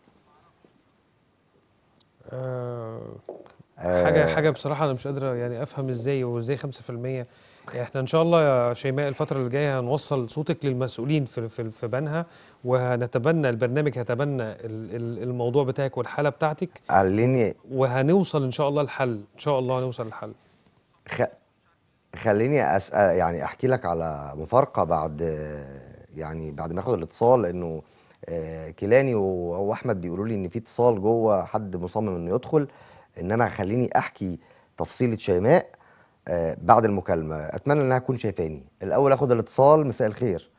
آه آه، حاجه حاجه بصراحه انا مش قادره يعني افهم ازاي وازاي 5% احنا ان شاء الله يا شيماء الفتره اللي جايه هنوصل صوتك للمسؤولين في في في بنها وهنتبنى البرنامج هيتبنى ال- ال- الموضوع بتاعك والحاله بتاعتك خليني وهنوصل ان شاء الله لحل ان شاء الله هنوصل لحل خ... خليني اسال يعني احكي لك على مفارقه بعد يعني بعد ما اخد الاتصال لانه آه، كيلاني و- واحمد بيقولوا لي ان في اتصال جوه حد مصمم انه يدخل انما خليني احكي تفصيله شيماء آه، بعد المكالمه اتمنى انها تكون شايفاني الاول اخد الاتصال مساء الخير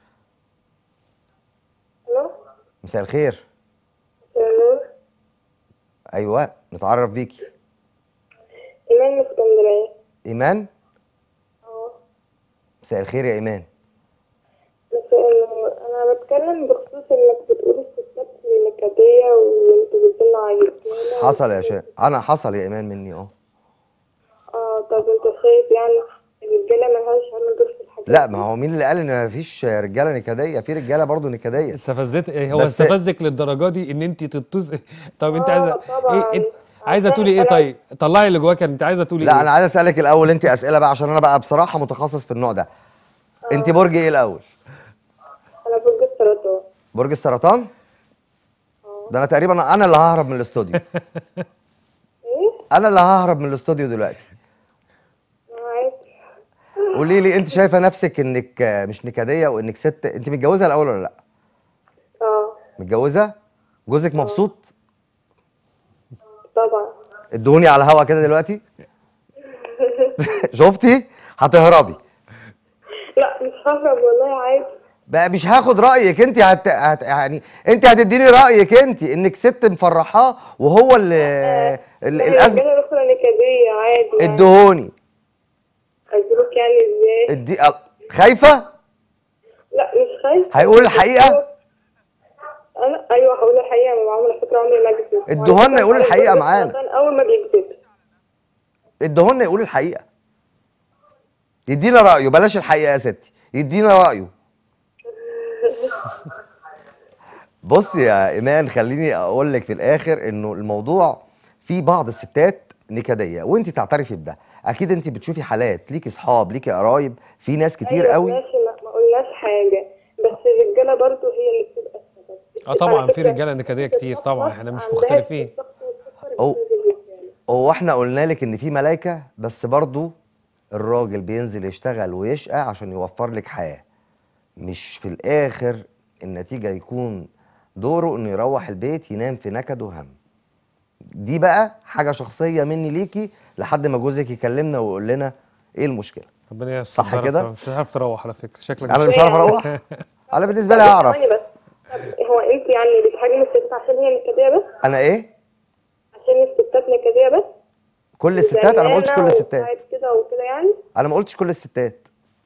الو مساء الخير الو ايوه نتعرف بيكي ايمان من اسكندريه ايمان اه مساء الخير يا ايمان بس إنه انا بتكلم بخصوص انك بتقول الستات نكديه وانتوا بتدلوا على الرجاله حصل يا شيخ انا حصل يا ايمان مني اه اه طب انت شايف يعني الرجاله ملهاش هم دور في الحاجات لا دي؟ ما هو مين اللي قال ان مفيش رجاله نكديه في رجاله برضو نكديه استفزت هو بس- استفزك للدرجه دي ان انت تتصل طب انت آه، عايزه طبعاً. ايه انت عايزه عشان تقولي ايه أنا- طيب طلعي اللي جواك انت عايزه تقولي لا ايه انا عايز اسالك الاول انت اسئله بقى عشان انا بقى بصراحه متخصص في النوع ده انت برج ايه الاول انا برج السرطان برج السرطان ده انا تقريبا انا اللي ههرب من الاستوديو ايه انا اللي ههرب من الاستوديو دلوقتي انا عارف قولي لي انت شايفه نفسك انك آه، مش نكديه وانك ست انت متجوزه الاول ولا لا اه متجوزه جوزك مبسوط طبعا ادوني على الهوا كده دلوقتي شفتي هتهربي لا مش ههرب والله عادي بقى مش هاخد رايك انت هت... هت... يعني انت هتديني رايك انت انك ست مفرحاه وهو اللي ال- الازمه الرجاله الاخرى نكديه عادي يعني ادهوني اديلك يعني ازاي ادي خايفه لا مش خايف هيقول الحقيقة؟ انا ايوه هقول الحقيقه ما بعمل على فكره عمري ما اكذب ادوهولنا يقول الحقيقة معانا. السرطان اول ما بيكذب ادهولنا يقول الحقيقه يدينا رايه بلاش الحقيقه يا ستي يدينا رايه بص يا ايمان خليني اقول لك في الاخر انه الموضوع في بعض الستات نكديه وانت تعترفي بده اكيد انت بتشوفي حالات ليكي اصحاب ليكي قرايب في ناس كتير أيوة قوي ماشي ما ما قلناش حاجه بس الرجاله برضو هي اللي بتبقى السبب اه طبعا على في فكرة رجاله نكديه كتير طبعا احنا مش عندها مختلفين الضغط والسكر أو- بسبب الرجالة. هو احنا قلنا لك ان في ملايكه بس برضو الراجل بينزل يشتغل ويشقى عشان يوفر لك حياه مش في الاخر النتيجه يكون دوره انه يروح البيت ينام في نكد وهم دي بقى حاجه شخصيه مني ليكي لحد ما جوزك يكلمنا ويقول لنا ايه المشكله ربنا يستر صح تعرف كده؟ تروح- مش هتعرف تروح على فكره شكلك انا مش مش عارف اروح انا بالنسبه لي طب هعرف ثواني بس طب هو انت يعني بتهاجمي الستات عشان هي نكديه بس انا ايه عشان الستات نكديه بس كل الستات انا ما قلتش كل زنانة الستات وبتاعت كده وكده يعني انا ما قلتش كل الستات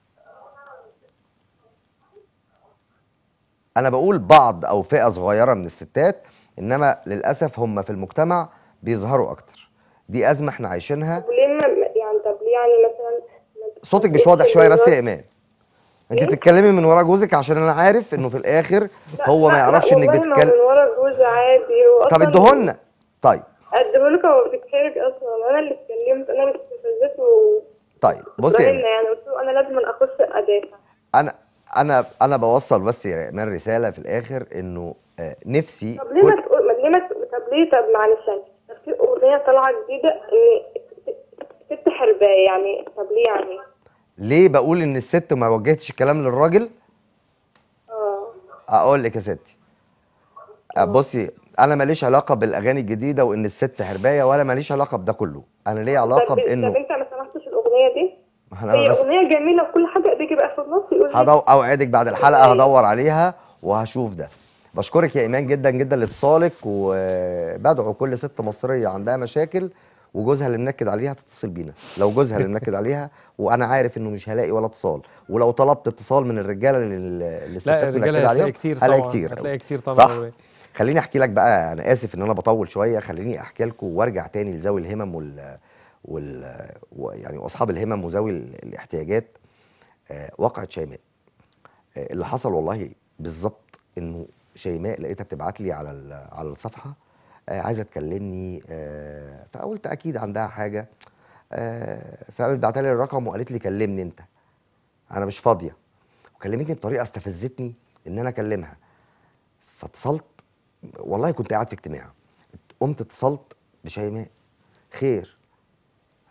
انا بقول بعض او فئه صغيره من الستات انما للاسف هم في المجتمع بيظهروا اكتر دي ازمه احنا عايشينها طب ليه ما يعني طب ليه يعني مثلا ما صوتك مش تحسسش واضح إن شويه بس يا الراجل- ايمان انت إيه؟ بتتكلمي من ورا جوزك عشان انا عارف انه في الاخر لا، هو ما لا، يعرفش لا، انك والله ما هو بتتكلم من ورا جوزي عادي هو طب أصلاً- ادهولنا طيب اديهولك هو بيتحرج اصلا انا اللي اتكلمت انا اللي استفزته طيب بصي يا ابراهيم ايمان يعني قلت له انا لازم اخش ادافع انا انا انا بوصل بس يا ايمان رساله في الاخر انه آه، نفسي طب ليه ما تقول ما ليه ما ت- طب ليه طب معلش يعني طب في اغنيه طالعه جديده ان ست حربايه يعني طب ليه يعني ليه بقول ان الست ما وجهتش الكلام للراجل اه اقول لك يا ستي أه، بصي انا ماليش علاقه بالاغاني الجديده وان الست حربايه ولا ماليش علاقه بده كله انا ليا علاقه طب, طب بانه انت ما سمعتش الاغنيه دي انا هي بس اغنيه جميله وكل حاجه بيجي بقى في النص يقول لي هدو اوعدك بعد الحلقه أيوة. هدور عليها وهشوف ده بشكرك يا ايمان جدا جدا لاتصالك وبدعو كل ست مصريه عندها مشاكل وجوزها اللي منكد عليها تتصل بينا لو جوزها اللي منكد عليها وانا عارف انه مش هلاقي ولا اتصال ولو طلبت اتصال من الرجاله اللي اللي الستات الرجالة منكده هتلاقي عليهم كتير هلاقي طبعاً، كتير هتلاقي أوي. كتير طبعاً صح أوي. خليني احكي لك بقى انا اسف ان انا بطول شويه خليني احكي لكم وارجع تاني لذوي الهمم وال وال و- يعني واصحاب الهمم وذوي ال- الاحتياجات آه، واقعة شيماء آه، اللي حصل والله بالظبط انه شيماء لقيتها بتبعت لي على ال- على الصفحه آه، عايزه تكلمني آه، فقلت اكيد عندها حاجه آه، فقامت بعت لي الرقم وقالت لي كلمني انت انا مش فاضيه وكلمتني بطريقه استفزتني ان انا اكلمها فاتصلت والله كنت قاعد في اجتماع قمت اتصلت بشيماء خير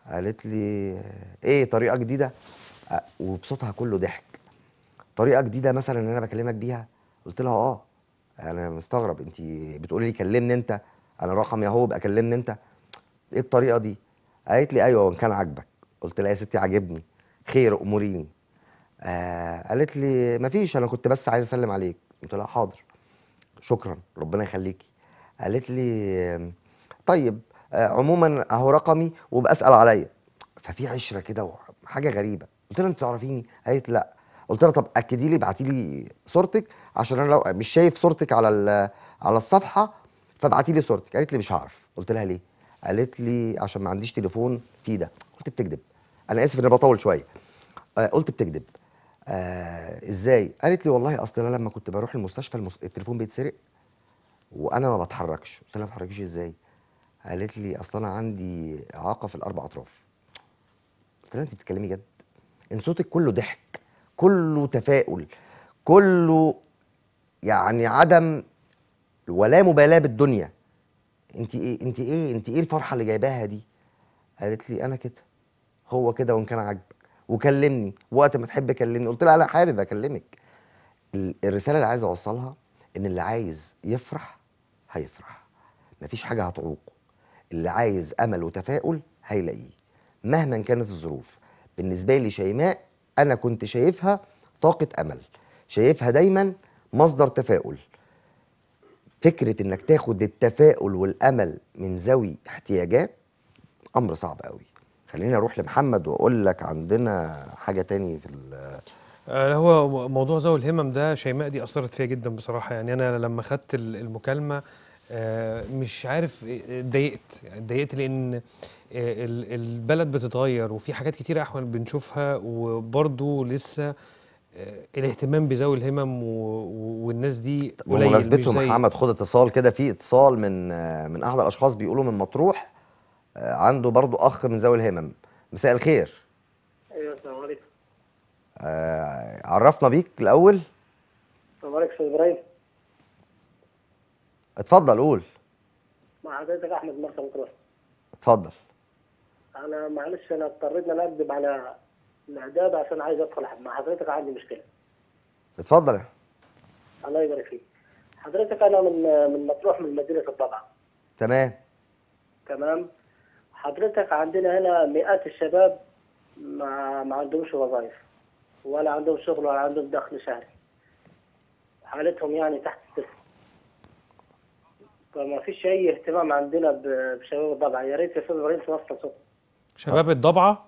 قالت لي ايه طريقه جديده أ- وبصوتها كله ضحك طريقه جديده مثلا ان انا بكلمك بيها قلت لها اه انا مستغرب انت بتقولي لي كلمني انت انا رقمي اهو بقى كلمني انت ايه الطريقه دي قالت لي ايوه وان كان عاجبك قلت لها يا ستي عاجبني خير اموريني آه قالت لي مفيش انا كنت بس عايز اسلم عليك قلت لها حاضر شكرا ربنا يخليكي قالت لي طيب آه عموما اهو رقمي وبسال عليا ففي عشره كده وحاجه غريبه قلت لها انت تعرفيني قالت لا قلت لها طب اكدي لي ابعتي لي صورتك عشان انا لو مش شايف صورتك على ال- على الصفحه فابعتي لي صورتك قالت لي مش هعرف قلت لها ليه قالت لي عشان ما عنديش تليفون فيه ده قلت بتكذب انا اسف اني بطول شويه آه قلت بتكذب آه ازاي قالت لي والله اصل انا لما كنت بروح المستشفى المس... التليفون بيتسرق وانا ما بتحركش قلت لها ما بتحركيش ازاي قالت لي اصل انا عندي اعاقه في الاربع اطراف قلت لها انت بتتكلمي جد ان صوتك كله ضحك كله تفاؤل كله يعني عدم ولا مبالاه بالدنيا انت ايه انت ايه انت ايه الفرحه اللي جايباها دي قالت لي انا كده هو كده وان كان عاجبك وكلمني وقت ما تحب كلمني قلت لها انا حابب اكلمك ال- الرساله اللي عايز اوصلها ان اللي عايز يفرح هيفرح مفيش حاجه هتعوقه اللي عايز امل وتفاؤل هيلاقيه مهما كانت الظروف بالنسبه لي شيماء انا كنت شايفها طاقه امل شايفها دايما مصدر تفاؤل فكره انك تاخد التفاؤل والامل من ذوي احتياجات امر صعب قوي خليني اروح لمحمد واقول لك عندنا حاجه تاني في ال- آه، هو موضوع ذوي الهمم ده شيماء دي اثرت فيا جدا بصراحه يعني انا لما خدت ال- المكالمه آه، مش عارف إيه- اتضايقت يعني اتضايقت لان آه، ال- البلد بتتغير وفي حاجات كتيره احنا بنشوفها وبرضه لسه آه، الاهتمام بذوي الهمم و- و- والناس دي قليل مش بمناسبته زي محمد خد اتصال كده في اتصال من آه، من احد الاشخاص بيقولوا من مطروح آه، عنده برضو اخ من ذوي الهمم مساء الخير ايوه السلام عليكم آه، عرفنا بيك الاول السلام عليكم استاذ ابراهيم اتفضل قول مع حضرتك احمد مرسى مطروح اتفضل انا معلش انا اضطريت ان انا اكذب على الاعداد عشان عايز ادخل مع حضرتك عندي مشكله اتفضل الله يبارك فيك حضرتك انا من من مطروح من مدينه الضبعه تمام تمام حضرتك عندنا هنا مئات الشباب ما ما عندهمش وظائف ولا عندهم شغل ولا عندهم دخل شهري حالتهم يعني تحت الصفر فما فيش اي اهتمام عندنا ب- بشباب الضبعه يا ريت يا استاذ ابراهيم توصل صوت شباب الضبعه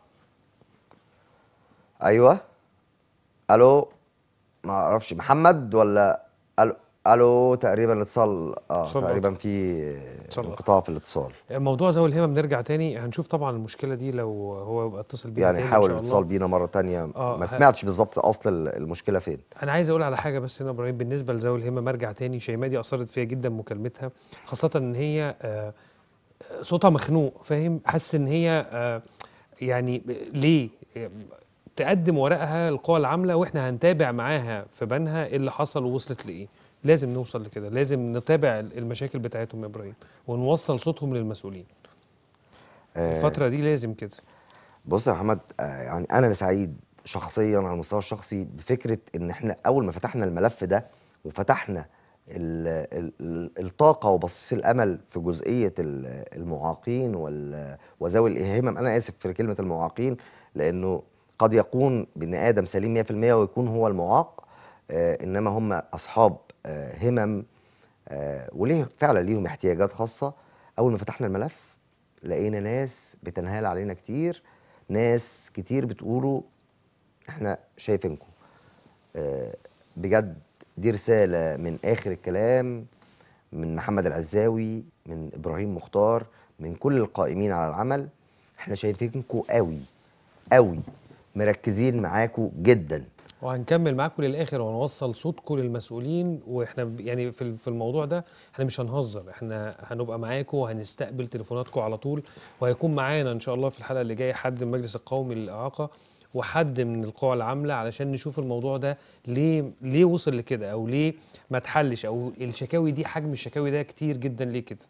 ايوه الو ما اعرفش محمد ولا الو الو تقريبا الاتصال اه اتصال تقريبا في اتصال انقطاع في الاتصال موضوع ذوي الهمم نرجع تاني هنشوف طبعا المشكله دي لو هو يبقى اتصل بينا يعني تاني ان حاول شاء الله الاتصال بينا مره تانية آه، ما ه- سمعتش بالظبط اصل ال- المشكله فين انا عايز اقول على حاجه بس هنا يا ابراهيم بالنسبه لذوي الهمم ارجع تاني شيماء دي اثرت فيا جدا مكالمتها خاصه ان هي آه، صوتها مخنوق فاهم حاسس ان هي آه، يعني ليه تقدم ورقها القوى العامله واحنا هنتابع معاها في بنها ايه اللي حصل ووصلت لايه لازم نوصل لكده لازم نتابع المشاكل بتاعتهم يا ابراهيم ونوصل صوتهم للمسؤولين آه، الفتره دي لازم كده بص يا محمد آه، يعني انا اللي سعيد شخصيا على المستوى الشخصي بفكره ان احنا اول ما فتحنا الملف ده وفتحنا ال ال ال الطاقه وبصيص الامل في جزئيه ال- المعاقين وال- وذوي الهمم انا اسف في كلمه المعاقين لانه قد يكون بني ادم سليم 100% ويكون هو المعاق آه، انما هم اصحاب آه، همم آه، وليه فعلا ليهم احتياجات خاصه اول ما فتحنا الملف لقينا ناس بتنهال علينا كتير ناس كتير بتقولوا احنا شايفينكم آه، بجد دي رسالة من آخر الكلام من محمد العزاوي من إبراهيم مختار من كل القائمين على العمل احنا شايفينكم قوي قوي مركزين معاكم جدا وهنكمل معاكم للاخر وهنوصل صوتكم للمسؤولين واحنا ب- يعني في ال- في الموضوع ده احنا مش هنهزر احنا هنبقى معاكم وهنستقبل تليفوناتكم على طول وهيكون معانا ان شاء الله في الحلقه اللي جايه حد من المجلس القومي للاعاقه وحد من القوى العامله علشان نشوف الموضوع ده ليه ليه وصل لكده او ليه ما اتحلش او الشكاوي دي حجم الشكاوي ده كتير جدا ليه كده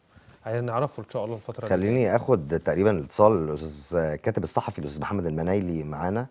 عايزين نعرفه ان شاء الله الفتره اللي خليني اخد تقريبا اتصال الاستاذ كاتب الصحفي الاستاذ محمد المنايلي معانا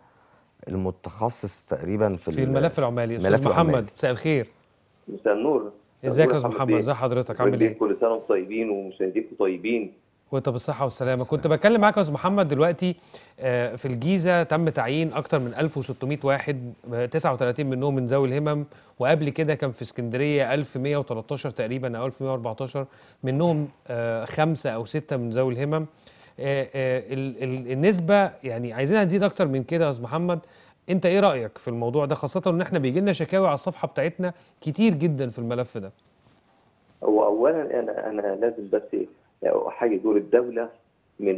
المتخصص تقريبا في, في ال- الملف العمالي الملف استاذ محمد العمالي. مساء الخير مساء النور ازيك يا مساء استاذ النور محمد بيه. ازي حضرتك عامل ايه كل سنه وانتم طيبين ومشاهدينكم طيبين وانت بالصحه والسلامه كنت بتكلم معاك يا استاذ محمد دلوقتي آه، في الجيزه تم تعيين اكتر من 1600 واحد آه، 39 منهم من ذوي الهمم وقبل كده كان في اسكندريه 1113 تقريبا او 1114 منهم آه، خمسه او سته من ذوي الهمم آه، آه، ال- ال- النسبه يعني عايزينها تزيد اكتر من كده يا استاذ محمد انت ايه رايك في الموضوع ده خاصه ان احنا بيجي لنا شكاوي على الصفحه بتاعتنا كتير جدا في الملف ده هو اولا انا انا لازم بس احيي دور الدوله من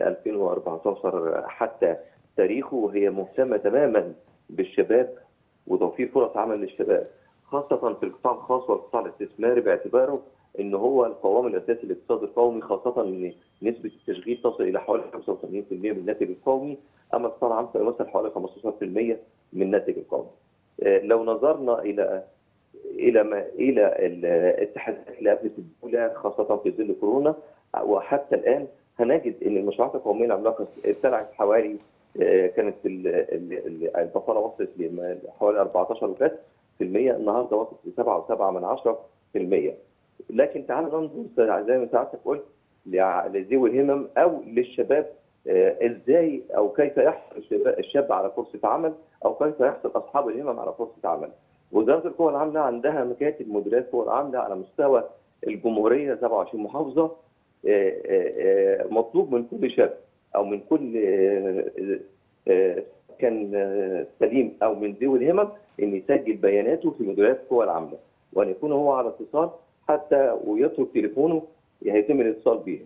2014 حتى تاريخه وهي مهتمه تماما بالشباب وتوفير فرص عمل للشباب خاصه في القطاع الخاص والقطاع الاستثماري باعتباره ان هو القوام الاساسي للاقتصاد القومي خاصه ان نسبه التشغيل تصل الى حوالي 85% من الناتج القومي اما القطاع العام فيمثل حوالي 15% من الناتج القومي. آه، لو نظرنا الى الى ما الى الاتحادات اللي قبلت الدوله خاصه في ظل كورونا وحتى الان هنجد ان المشروعات القوميه العملاقه ابتلعت حوالي آه، كانت ال- ال- ال- البطاله وصلت لحوالي 14 وكاس في المية النهارده وصلت ل 7.7 من 10 في المية لكن تعال ننظر زي ما سعادتك قلت لع- لذوي الهمم او للشباب آه، ازاي او كيف يحصل الشباب- الشاب على فرصه عمل او كيف يحصل اصحاب الهمم على فرصه عمل. وزاره القوى العامله عندها مكاتب مديريات القوى العامله على مستوى الجمهوريه 27 محافظه آه، آه، آه، مطلوب من كل شاب او من كل آه، آه، آه، كان آه، سليم او من ذوي الهمم ان يسجل بياناته في مديريات القوى العامله وان يكون هو على اتصال حتى ويترك تليفونه هيتم الاتصال به.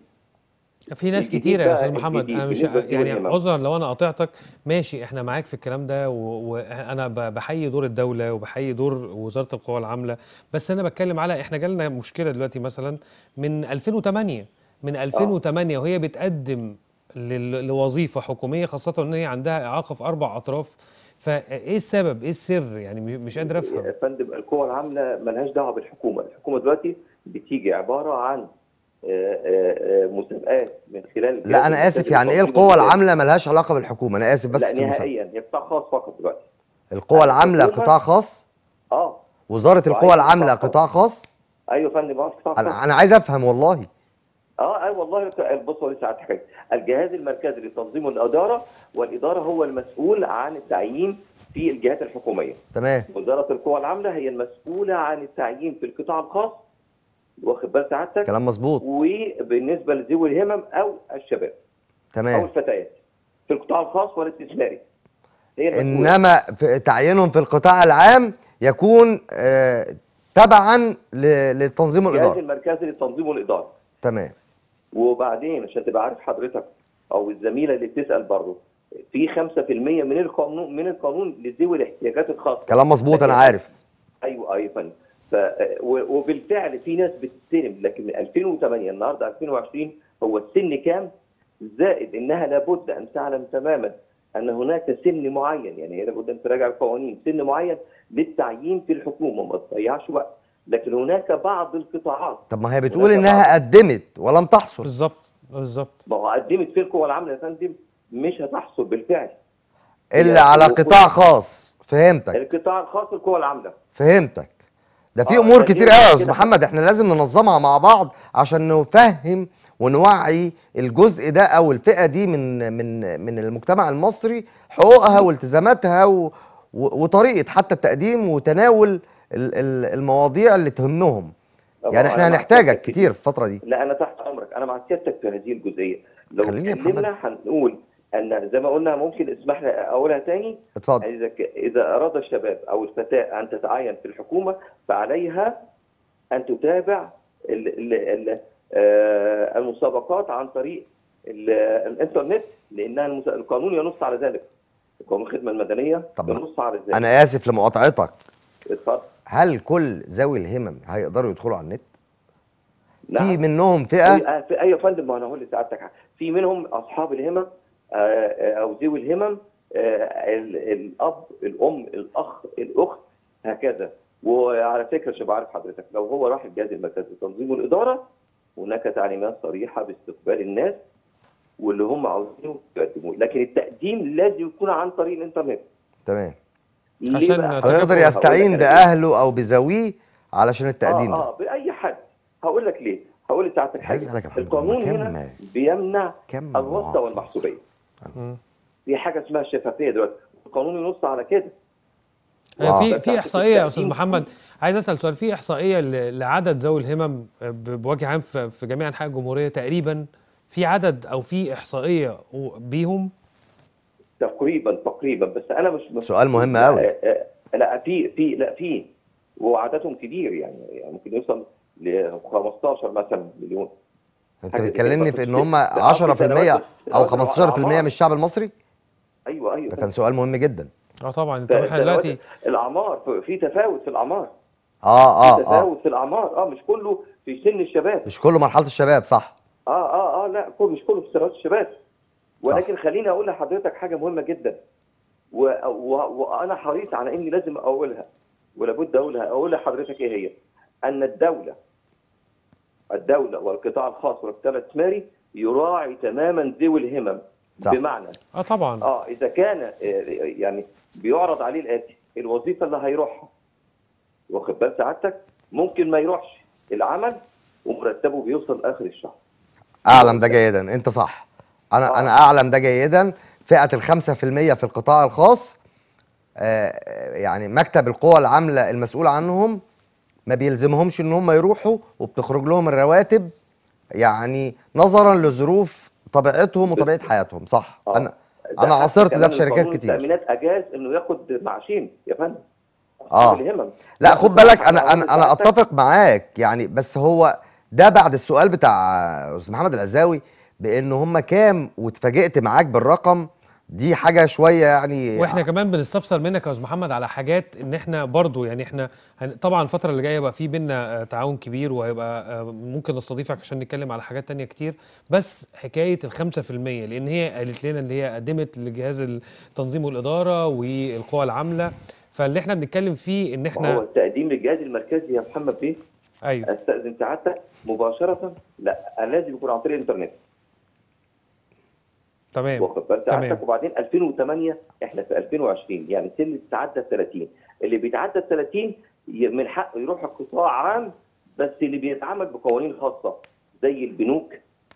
في ناس الجديد كتيرة يا بقى استاذ محمد الجديد انا مش بالنسبة لذوي يعني الهمم. عذرا لو انا قاطعتك ماشي احنا معاك في الكلام ده و- وانا ب- بحيي دور الدولة وبحيي دور وزارة القوى العاملة بس انا بتكلم على احنا جالنا مشكلة دلوقتي مثلا من 2008 من 2008 وهي بتقدم لل- لوظيفة حكومية خاصة ان هي عندها اعاقة في اربع اطراف فايه السبب ايه السر يعني م- مش قادر افهم يا فندم القوى العامله ملهاش دعوه بالحكومه، الحكومه دلوقتي بتيجي عباره عن آه، آه، آه، مسابقات من خلال لا انا اسف يعني ايه القوى العامله ملهاش علاقه بالحكومه انا اسف بس لا في المسابقة. نهائيا هي قطاع خاص فقط دلوقتي القوى العامله الحكومة- قطاع خاص اه وزاره القوى وعايز العامله قطاع قطاع خاص ايوه يا فندم اه قطاع خاص انا انا عايز افهم والله اه اي والله بص هو لسه حكايه الجهاز المركزي لتنظيم الاداره والاداره هو المسؤول عن التعيين في الجهات الحكوميه تمام وزاره القوى العامله هي المسؤوله عن التعيين في القطاع الخاص واخد بال سعادتك كلام مظبوط وبالنسبه لذوي الهمم او الشباب او تمام الفتيات في القطاع الخاص والاستثماري هي المسؤولة. انما في تعيينهم في القطاع العام يكون آه، تبعا ل- لتنظيم الجهاز الاداره المركزي للتنظيم والاداره تمام وبعدين عشان تبقى عارف حضرتك او الزميله اللي بتسال برضه في 5% من القانون من القانون لذوي الاحتياجات الخاصه كلام مظبوط انا لكن- عارف ايوه ايوه فندم ف و- وبالفعل في ناس بتستلم لكن من 2008 النهارده 2020 هو السن كام؟ زائد انها لابد ان تعلم تماما ان هناك سن معين يعني هي لابد ان تراجع القوانين سن معين للتعيين في الحكومه ما تضيعش وقت لكن هناك بعض القطاعات طب ما هي بتقول انها قدمت ولم تحصل بالظبط بالظبط ما هو قدمت في القوى العامله يا فندم مش هتحصل بالفعل الا على قطاع خاص فهمتك القطاع الخاص القوى العامله فهمتك ده في آه، امور ده كتير كده- قوي يا استاذ كده. محمد احنا لازم ننظمها مع بعض عشان نفهم ونوعي الجزء ده او الفئه دي من من من المجتمع المصري حقوقها والتزاماتها و و وطريقه حتى التقديم وتناول ال- ال- المواضيع اللي تهمهم طبعا يعني احنا أنا مع هنحتاجك سيادتك كتير في الفتره دي لا انا تحت امرك انا مع سيادتك في هذه الجزئيه لو خليني يا اتكلمنا هنقول ان زي ما قلنا ممكن اسمح لي اقولها تاني اتفضل اذا ك- اذا اراد الشباب او الفتاه ان تتعين في الحكومه فعليها ان تتابع ال ال ال آه، المسابقات عن طريق ال- الانترنت لانها المس- القانون ينص على ذلك قانون الخدمه المدنيه طب ينص على ذلك انا اسف لمقاطعتك اتفضل هل كل ذوي الهمم هيقدروا يدخلوا على النت في نعم. منهم فئه آه، في ايوه يا فندم ما انا هقول لسعادتك حاجة. في منهم اصحاب الهمم آه، آه، او ذوي الهمم آه، ال- الاب الام الاخ الاخت هكذا وعلى فكره عشان عارف حضرتك لو هو راح الجهاز المركزي لتنظيم الاداره هناك تعليمات صريحه باستقبال الناس واللي هم عاوزينه يقدموه لكن التقديم لازم يكون عن طريق الانترنت تمام ليه عشان بقى؟ تقدر فيقدر هقول لك يستعين أنا ليه. باهله او بذويه علشان التقديم اه ده اه باي حد هقول لك ليه هقول لساعتك عايز حاجه أسألك يا محمد، القانون كم- هنا بيمنع كم الواسطه معاق والمحسوبيه مم. في حاجه اسمها الشفافيه دلوقتي القانون ينص على كده آه، واو. في بس في عشان احصائيه يا استاذ التقديم- محمد عايز اسال سؤال في احصائيه ل- لعدد ذوي الهمم ب- بوجه عام في في جميع انحاء الجمهوريه تقريبا في عدد او في احصائيه و- بيهم تقريبا تقريبا بس انا مش مش سؤال مهم لا، قوي. آه، آه، لا في في لا في وعددهم كبير يعني, يعني ممكن يوصل ل 15 مثلا مليون انت حاجة زي بتكلمني كده. في ان هم ده قصدي 10% سنوات- او سنوات 15% من الأعمار. الشعب المصري ايوه ايوه ده كان سؤال مهم جدا اه طبعا ف- طب احنا سنوات دلوقتي الاعمار في- في تفاوت في الاعمار اه في اه اه تفاوت في الاعمار اه مش كله في سن الشباب مش كله مرحله الشباب صح اه اه اه لا كل مش كله في سنوات الشباب ولكن خليني اقول لحضرتك حاجه مهمه جدا و- و- وانا حريص على اني لازم اقولها ولابد اقولها اقول لحضرتك ايه هي؟ ان الدوله الدوله والقطاع الخاص والقطاع الاستثماري يراعي تماما ذوي الهمم صح. بمعنى اه طبعا اه اذا كان آه، يعني بيعرض عليه الاتي الوظيفه اللي هيروحها واخد بال سعادتك ممكن ما يروحش العمل ومرتبه بيوصل اخر الشهر اعلم ده جيدا انت صح انا آه. انا اعلم ده جيدا فئه الخمسة في المية في القطاع الخاص آه، يعني مكتب القوى العامله المسؤول عنهم ما بيلزمهمش ان هم يروحوا وبتخرج لهم الرواتب يعني نظرا لظروف طبيعتهم وطبيعه حياتهم صح آه. انا ده انا حتى عاصرت ده كمان في شركات القانون كتير التامينات اجاز انه ياخد معاشين يا فندم آه. ذوي الهمم لا خد بالك انا أقول انا انا لسعادتك- اتفق معاك يعني بس هو ده بعد السؤال بتاع استاذ محمد العزاوي بان هم كام واتفاجئت معاك بالرقم دي حاجه شويه يعني واحنا كمان بنستفسر منك يا استاذ محمد على حاجات ان احنا برضو يعني احنا هن- طبعا الفتره اللي جايه يبقى في بينا آه، تعاون كبير وهيبقى آه، ممكن نستضيفك عشان نتكلم على حاجات تانية كتير بس حكايه الخمسة في المية لان هي قالت لنا اللي هي قدمت لجهاز التنظيم والاداره والقوى العامله فاللي احنا بنتكلم فيه ان ما هو احنا التقديم للجهاز المركزي يا محمد بيه ايوه استاذن سعادتك مباشره لا لازم يكون عن طريق الانترنت تمام واخد بال تمام. سعادتك وبعدين 2008 احنا في 2020 يعني سن تعدى ال 30 اللي بيتعدى ال 30 ي- من حقه يروح القطاع عام بس اللي بيتعامل بقوانين خاصه زي البنوك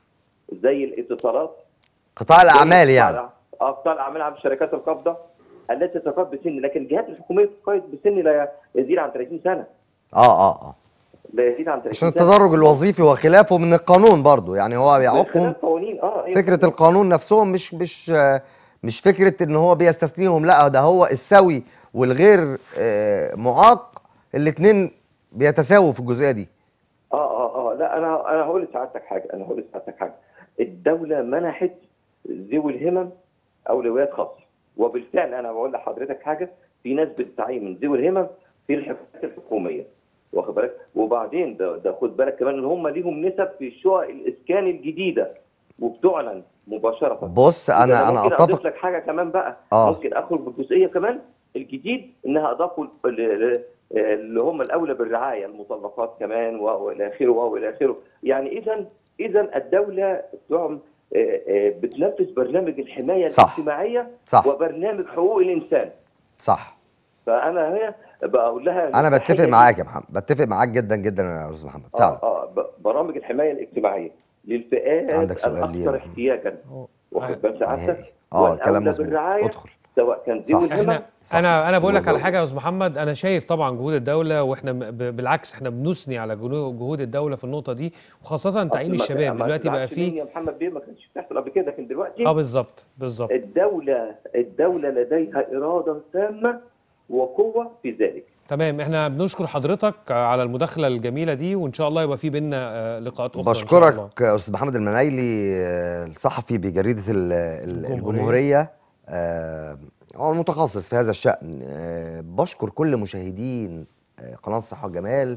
زي الاتصالات قطاع الاعمال زي يعني قطاع- اه قطاع الاعمال عن الشركات القابضه التي تقاض بسن لكن الجهات الحكوميه تقاض بسن لا يزيد عن 30 سنه اه اه اه لا يزيد عن 30 عشان سنه التدرج الوظيفي وخلافه من القانون برضو يعني هو من بيعوقهم خلال قوانين اه أيوة. فكره القانون نفسهم مش مش آه، مش فكره ان هو بيستثنيهم لا ده هو السوي والغير آه، معاق الاثنين بيتساووا في الجزئيه دي اه اه اه لا انا انا هقول لسعادتك حاجه انا هقول لسعادتك حاجه الدوله منحت ذوي الهمم اولويات خاصه وبالفعل انا بقول لحضرتك حاجه في ناس بتستعين من ذوي الهمم في الحكومات الحكوميه واخد بالك وبعدين ده, ده خد بالك كمان ان هم ليهم نسب في شقق الاسكان الجديده وبتعلن مباشره بص ده انا انا ممكن اضيف اتفق لك حاجه كمان بقى آه. ممكن اخرج بالجزئيه كمان الجديد انها اضافوا ال- ال- اللي هم الاولى بالرعايه المطلقات كمان و- والى اخره والى اخره يعني اذا اذا الدوله بتعم- آه، آه، بتنفذ برنامج الحمايه صح. الاجتماعيه صح. وبرنامج حقوق الانسان صح فانا هنا بقول لها انا بتفق التحية معاك يا محمد بتفق معاك جدا جدا يا استاذ محمد اه فعلا اه ب- برامج الحمايه الاجتماعيه للفئات عندك سؤال ليه يا الاكثر محمد؟ احتياجا واخد بال سعادتك نهائي اه كلام والأولى مظبوط بالرعاية ادخل سواء كان صح. ذوي الهمم احنا انا انا بقول لك على والله. حاجه يا استاذ محمد انا شايف طبعا جهود الدوله واحنا م- ب- بالعكس احنا بنثني على جنو- جهود الدوله في النقطه دي وخاصه تعيين أصل ما- الشباب ما دلوقتي بقى تزعلش مني في يا محمد بيه ما كانش بتحصل قبل كده لكن دلوقتي اه بالظبط بالظبط الدوله الدوله لديها اراده تامه وقوه في ذلك تمام احنا بنشكر حضرتك على المداخله الجميله دي وان شاء الله يبقى في بينا آه، لقاءات اخرى إن شاء الله. بشكرك يا استاذ محمد المنايلي آه، الصحفي بجريده ال- ال- الجمهورية. الجمهوريه آه، هو المتخصص في هذا الشان آه، بشكر كل مشاهدين آه، قناه الصحه والجمال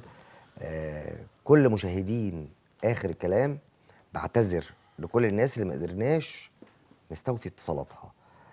آه، كل مشاهدين اخر الكلام بعتذر لكل الناس اللي ما قدرناش نستوفي اتصالاتها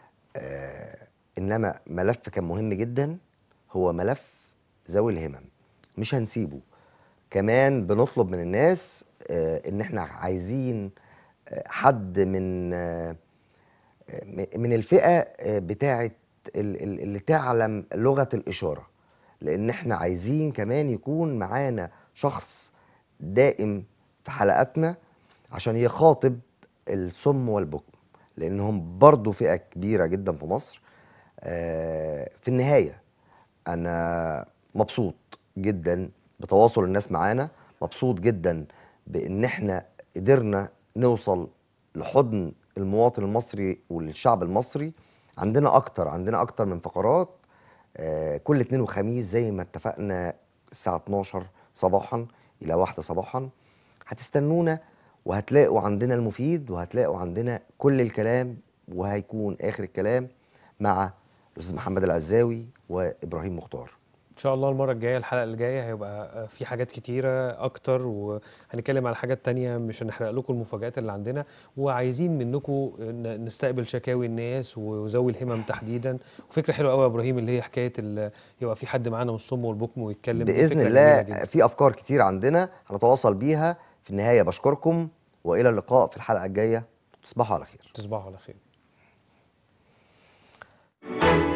آه، انما ملف كان مهم جدا هو ملف ذوي الهمم مش هنسيبه كمان بنطلب من الناس آه، ان احنا عايزين آه، حد من آه، م- من الفئه آه، بتاعه ال- ال- اللي تعلم لغه الاشاره لان احنا عايزين كمان يكون معانا شخص دائم في حلقاتنا عشان يخاطب الصم والبكم لانهم برضو فئه كبيره جدا في مصر آه، في النهايه انا مبسوط جدا بتواصل الناس معانا مبسوط جدا بان احنا قدرنا نوصل لحضن المواطن المصري والشعب المصري عندنا اكتر عندنا اكتر من فقرات آه، كل اثنين وخميس زي ما اتفقنا الساعه 12 صباحا الى واحدة صباحا هتستنونا وهتلاقوا عندنا المفيد وهتلاقوا عندنا كل الكلام وهيكون اخر الكلام مع الاستاذ محمد العزاوي وابراهيم مختار ان شاء الله المره الجايه الحلقه الجايه هيبقى في حاجات كتيره اكتر وهنتكلم على حاجات تانية مش هنحرق لكم المفاجآت اللي عندنا وعايزين منكم ن- نستقبل شكاوي الناس وذوي الهمم تحديدا وفكره حلوه قوي يا ابراهيم اللي هي حكايه ال- يبقى في حد معانا من الصم والبكم ويتكلم دي باذن فكرة جميلة الله جدا. في افكار كتير عندنا هنتواصل بيها في النهايه بشكركم والى اللقاء في الحلقه الجايه تصبحوا على خير تصبحوا على خير